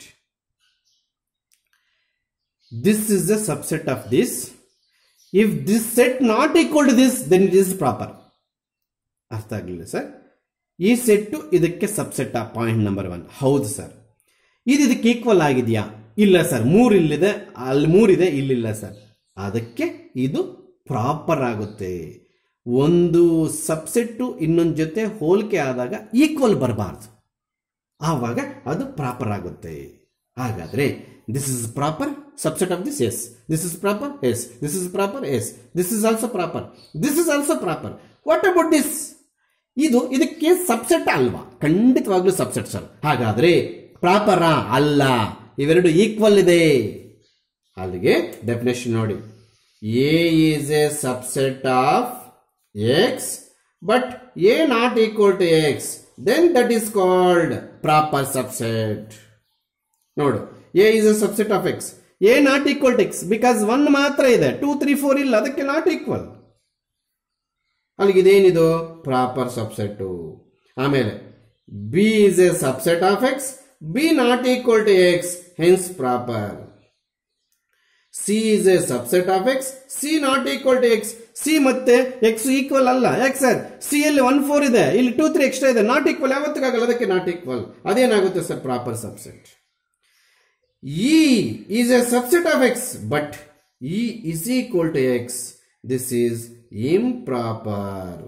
this is the subset of this if this set not equal to this then it is proper ಅರ್ಥ ಆಗಲಿಲ್ಲ sir ಈ set ಇದಕ್ಕೆ subset ಆ point number one ಹೌದು sir ಇದು ಇದಕ್ಕೆ ಈಕ್ವಲ್ ಆಗಿದೆಯಾ ಇಲ್ಲ ಸರ್ ಮೂರು ಇಲ್ಲಿದೆ ಅಲ್ಲಿ ಮೂರಿದೆ ಇಲ್ಲಿಲ್ಲ ಸರ್ ಅದಕ್ಕೆ ಇದು ಪ್ರಾಪರ್ ಆಗುತ್ತೆ ಒಂದು ಸಬ್ಸೆಟ್ಟು ಇನ್ನೊಂದು ಜೊತೆ ಹೋಲಿಕೆ ಆದಾಗ ಈಕ್ವಲ್ ಬರಬಾರ್ದು ಆವಾಗ ಅದು ಪ್ರಾಪರ್ ಆಗುತ್ತೆ ಹಾಗಾದ್ರೆ this is proper subset of this yes this is proper yes this is proper yes this is also proper this is also proper what about this ಇದು ಇದಕ್ಕೆ ಸಬ್ಸೆಟ್ ಅಲ್ವಾ ಖಂಡಿತವಾಗ್ಲೂ ಸಬ್ಸೆಟ್ ಸರ್ ಹಾಗಾದ್ರೆ ಪ್ರಾಪರಾ ಅಲ್ಲ ಇವೆರಡು ಈಕ್ವಲ್ ಇದೆ ಅಲ್ಲಿಗೆ ಡೆಫಿನೇಷನ್ ನೋಡಿ A is a subset of X but A not equal to X then that is called proper subset ನೋಡು A is a subset of X A not equal to X because one ಮಾತ್ರ ಇದೆ two three four ಇಲ್ಲ ಅದಕ್ಕೆ not equal ಅಲ್ಲಿಗೆ ಇದೇನಿದು proper subset ಆಮೇಲೆ B is a subset of X B not equal to X hence proper C is a subset of X C not equal to X C ಮತ್ತೆ X equal ಅಲ್ಲ ಯಾಕೆ sir C ಅಲ್ಲಿ one four ಇದೆ ಇಲ್ಲಿ two three extra ಇದೆ not equal ಯಾವತ್ತಿಗಾಗಲ್ಲ ಅದಕ್ಕೆ not equal ಅದೇನಾಗುತ್ತೆ sir proper subset E is a subset of X but E is equal to X this is improper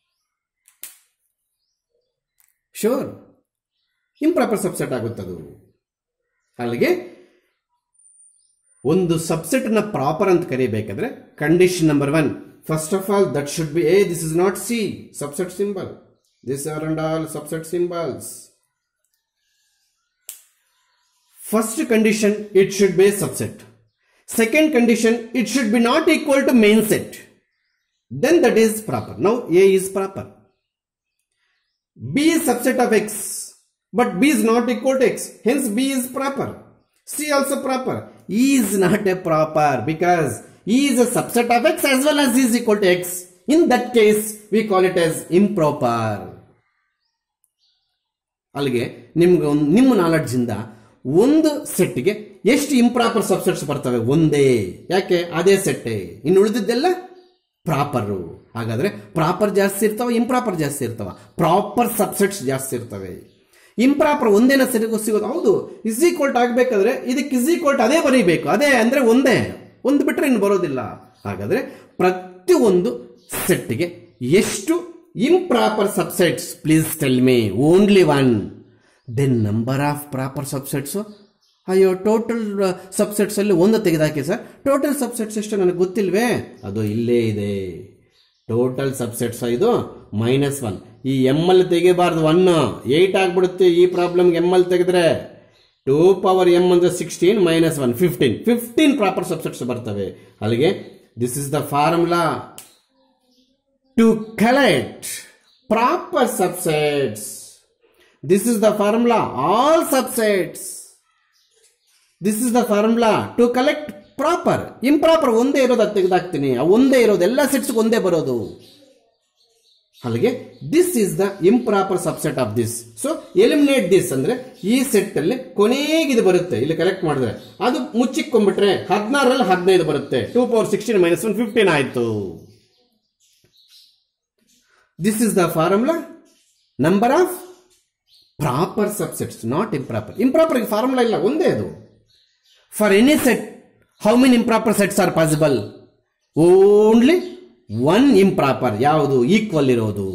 sure improper subset ಆಗುತ್ತದು ಅಲ್ಲಿಗೆ ಒಂದು ಸಬ್ಸೆಟ್ ನ ಪ್ರಾಪರ್ ಅಂತ ಕರಿಬೇಕಾದ್ರೆ condition number one first of all that should be A this is not C subset symbol this are and all subset symbols first condition it should be subset second condition it should be not equal to main set then that is proper. Now A is proper. B is subset of X, but B is not equal to X. Hence B is proper. C also proper. E is not a proper because E is a subset of X as well as E is equal to X. In that case, we call it as improper. ಅಲ್ಲಿಗೆ ನಿಮ್ಗೆ ಒಂದು ನಿಮ್ಮ knowledge ಇಂದ ಒಂದು ಸೆಟ್ಗೆ ಎಷ್ಟು improper subsets ಬರ್ತವೆ ಒಂದೇ ಯಾಕೆ ಅದೇ ಸೆಟ್ಟೆ ಇನ್ನು ಉಳಿದಿದ್ದೆಲ್ಲ ಪ್ರಾಪರು ಹಾಗಾದ್ರೆ ಪ್ರಾಪರ್ ಜಾಸ್ತಿ ಇರ್ತಾವ ಇಂಪ್ರಾಪರ್ ಜಾಸ್ತಿ ಇರ್ತಾವ ಪ್ರಾಪರ್ ಸಬ್ಸೆಟ್ಸ್ ಜಾಸ್ತಿ ಇರ್ತವೆ ಇಂಪ್ರಾಪರ್ ಒಂದೇನ ಸರಿಗೋ ಸಿಗೋದು ಹೌದು ಇಸ್ ಈಕ್ವಲ್ಟ್ ಆಗಬೇಕಾದ್ರೆ ಇದಕ್ಕೆ ಇಸ್ ಈಕ್ವಲ್ಟ್ ಅದೇ ಬರೀಬೇಕು ಅದೇ ಅಂದ್ರೆ ಒಂದೇ ಒಂದು ಬಿಟ್ರೆ ಇನ್ನು ಬರೋದಿಲ್ಲ ಹಾಗಾದ್ರೆ ಪ್ರತಿಯೊಂದು ಸೆಟ್ಗೆ ಎಷ್ಟು improper subsets please tell me only one then number of proper subsets ಅಯ್ಯೋ ಟೋಟಲ್ ಸಬ್ಸೆಟ್ಸ್ ಅಲ್ಲಿ ಒಂದು ತೆಗೆದಾಕಿ ಸರ್ ಟೋಟಲ್ ಸಬ್ಸೆಟ್ಸ್ ಎಷ್ಟು ನನಗೆ ಗೊತ್ತಿಲ್ವೇ ಅದು ಇಲ್ಲೇ ಇದೆ ಟೋಟಲ್ ಸಬ್ಸೆಟ್ಸ್ ಇದು ಮೈನಸ್ ಒನ್ ಈ ಎಮ್ ಅಲ್ಲಿ ತೆಗಿಬಾರ್ದು ಒನ್ ಏಯ್ಟ್ ಆಗ್ಬಿಡುತ್ತೆ ಈ ಪ್ರಾಬ್ಲಮ್ಗೆ ಎಮ್ ಅಲ್ಲಿ ತೆಗೆದ್ರೆ ಟೂ ಪವರ್ ಎಮ್ ಅಂದ್ರೆ sixteen minus one fifteen fifteen proper subsets ಬರ್ತವೆ ಅಲ್ಲಿಗೆ this is the formula to collect proper subsets this is the formula all subsets this is the formula to collect proper improper ಒಂದೇ ಇರೋದು ಅದು ತೆಗೆದಾಕ್ತೀನಿ ಆ ಒಂದೇ ಇರೋದು ಎಲ್ಲ ಸೆಟ್ಸ್ಗೆ ಒಂದೇ ಬರೋದು ಅಲ್ಲಿಗೆ this is the improper subset of this so eliminate this ಅಂದ್ರೆ ಈ ಸೆಟ್ ಅಲ್ಲಿ ಕೊನೆಗೆ ಇದು ಬರುತ್ತೆ ಇಲ್ಲಿ ಕಲೆಕ್ಟ್ ಮಾಡಿದ್ರೆ ಅದು ಮುಚ್ಚಿಕೊಂಡ್ಬಿಟ್ರೆ ಹದಿನಾರರಲ್ಲಿ ಹದಿನೈದು ಬರುತ್ತೆ two power sixteen minus one fifteen ಆಯ್ತು this is the formula number of proper subsets not improper improper formula ಇಲ್ಲ ಒಂದೇ ಅದು for any set how many improper sets are possible only one improper ಯಾವುದು ಈಕ್ವಲ್ ಇರೋದು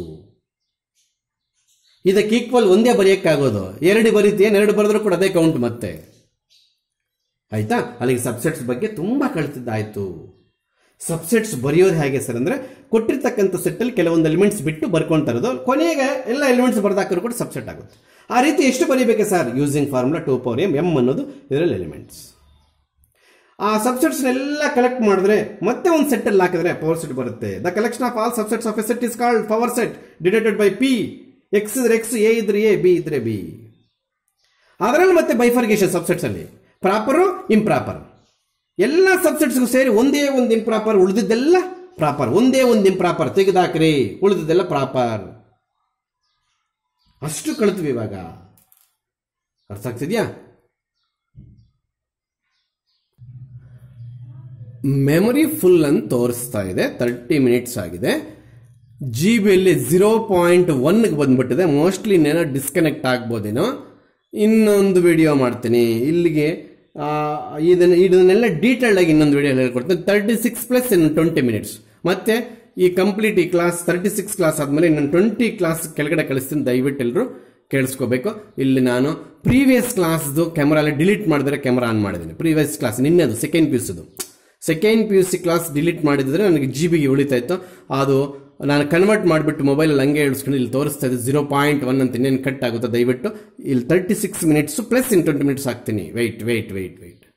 ಇದಕ್ಕೆ equal ಒಂದೇ ಬರೆಯಕ್ಕಾಗೋದು ಎರಡು ಬರೀತೀಯ ಎರಡು ಬರೆದ್ರು ಕೂಡ ಅದೇ ಕೌಂಟ್ ಮತ್ತೆ ಆಯ್ತಾ ಅಲ್ಲಿಗೆ ಸಬ್ಸೆಟ್ಸ್ ಬಗ್ಗೆ ತುಂಬಾ ಕಳ್ತಿದ್ದಾಯ್ತು ಸಬ್ಸೆಟ್ಸ್ ಬರೆಯೋದು ಹೇಗೆ ಸರ್ ಅಂದ್ರೆ ಕೊಟ್ಟಿರ್ತಕ್ಕಂಥ ಸೆಟ್ಟಲ್ಲಿ ಕೆಲವೊಂದು ಎಲಿಮೆಂಟ್ಸ್ ಬಿಟ್ಟು ಬರ್ಕೊಂತ ಇರೋದು ಕೊನೆಗೆ ಎಲ್ಲ ಎಲಿಮೆಂಟ್ಸ್ ಬರ್ದಾಕರು ಕೂಡ ಸಬ್ಸೆಟ್ ಆಗುತ್ತೆ ಆ ರೀತಿ ಎಷ್ಟು ಬರೀಬೇಕು sir using formula two power M M ಅನ್ನೋದು ಇದರಲ್ಲಿ ಎಲಿಮೆಂಟ್ಸ್ ಆ ಸಬ್ಸೆಟ್ಸ್ ಎಲ್ಲ ಕಲೆಕ್ಟ್ ಮಾಡಿದ್ರೆ ಮತ್ತೆ ಒಂದು ಸೆಟ್ ಅಲ್ಲಿ ಹಾಕಿದ್ರೆ ಪವರ್ ಸೆಟ್ ಬರುತ್ತೆ the collection of all subsets of a set is called power set denoted by P X ಇದ್ರೆ ಎಕ್ಸ್ ಎ ಇದ್ರೆ ಎ ಬಿ ಇದ್ರೆ ಬಿ ಅದರಲ್ಲಿ ಮತ್ತೆ ಬೈಫರ್ಗೇಷನ್ ಸಬ್ಸೆಟ್ಸ್ ಅಲ್ಲಿ ಪ್ರಾಪರು ಇಂಪ್ರಾಪರ್ ಎಲ್ಲ ಸಬ್ಸೆಟ್ಸ್ಗೂ ಸೇರಿ ಒಂದೇ ಒಂದು ಇಂಪ್ರಾಪರ್ ಉಳಿದಿದ್ದೆಲ್ಲ ಪ್ರಾಪರ್ ಒಂದೇ ಒಂದು ಇಂಪ್ರಾಪರ್ ತೆಗೆದಾಕ್ರಿ ಉಳಿದಿದ್ದೆಲ್ಲ ಪ್ರಾಪರ್ ಅಷ್ಟು ಕಳಿದ್ವಿ ಇವಾಗ ಅರ್ಥ ಆಗ್ತಿದ್ಯಾ ಮೆಮೊರಿ ಫುಲ್ ಅಂತ ತೋರಿಸ್ತಾ ಇದೆ ತರ್ಟಿ ಮಿನಿಟ್ಸ್ ಆಗಿದೆ ಜಿ ಬಿಯಲ್ಲಿ ಝೀರೋ ಪಾಯಿಂಟ್ ಒನ್ಗೆ ಬಂದ್ಬಿಟ್ಟಿದೆ ಮೋಸ್ಟ್ಲಿ ಇನ್ನೇನೋ ಡಿಸ್ಕನೆಕ್ಟ್ ಆಗ್ಬೋದೇನೋ ಇನ್ನೊಂದು ವಿಡಿಯೋ ಮಾಡ್ತೀನಿ ಇಲ್ಲಿಗೆ ಆ, ಇದನ್ನ ಇದನ್ನೆಲ್ಲ ಡೀಟೇಲ್ಡ್ ಆಗಿ ಇನ್ನೊಂದು ವಿಡಿಯೋ ಹೇಳ್ಕೊಡ್ತೀನಿ ತರ್ಟಿ ಸಿಕ್ಸ್ ಪ್ಲಸ್ ಇನ್ನು ಟ್ವೆಂಟಿ ಮಿನಿಟ್ಸ್ ಮತ್ತೆ ಈ ಕಂಪ್ಲೀಟ್ ಈ ಕ್ಲಾಸ್ ತರ್ಟಿ ಸಿಕ್ಸ್ ಕ್ಲಾಸ್ ಆದಮೇಲೆ ಇನ್ನೊಂದು ಟ್ವೆಂಟಿ ಕ್ಲಾಸ್ ಕೆಳಗಡೆ ಕಳಿಸ್ತೀನಿ ದಯವಿಟ್ಟು ಎಲ್ಲರೂ ಕೇಳಿಸ್ಕೋಬೇಕು ಇಲ್ಲಿ ನಾನು ಪ್ರೀವಿಯಸ್ ಕ್ಲಾಸ್ದು ಕ್ಯಾಮ್ರಾ ಡಿಲೀಟ್ ಮಾಡಿದ್ರೆ ಕ್ಯಾಮ್ರಾ ಆನ್ ಮಾಡಿದ್ದೀನಿ ಪ್ರೀವಿಯಸ್ ಕ್ಲಾಸ್ ನಿನ್ನೆದು ಸೆಕೆಂಡ್ ಪಿ ಯುಸಿದು second P U C class delete ಮಾಡಿದ್ರೆ ನನಗೆ ಜಿ ಬಿಗೆ ಉಳಿತಾ ಇತ್ತು ಅದು ನಾನು ಕನ್ವರ್ಟ್ ಮಾಡಿಬಿಟ್ಟು ಮೊಬೈಲಲ್ಲಿ ಹಂಗೆ ಇಳಿಸ್ಕೊಂಡು ಇಲ್ಲಿ ತೋರಿಸ್ತಾ ಇದೆ ಜೀರೋ ಪಾಯಿಂಟ್ ಒನ್ ಅಂತ ಇನ್ನೇನು ಕಟ್ ಆಗುತ್ತೆ ದಯವಿಟ್ಟು ಇಲ್ಲಿ thirty six minutes plus in twenty minutes ಹಾಕ್ತೀನಿ ವೆಯ್ಟ್ ವೆಯ್ಟ್ ವೆಯ್ಟ್ ವೆಯ್ಟ್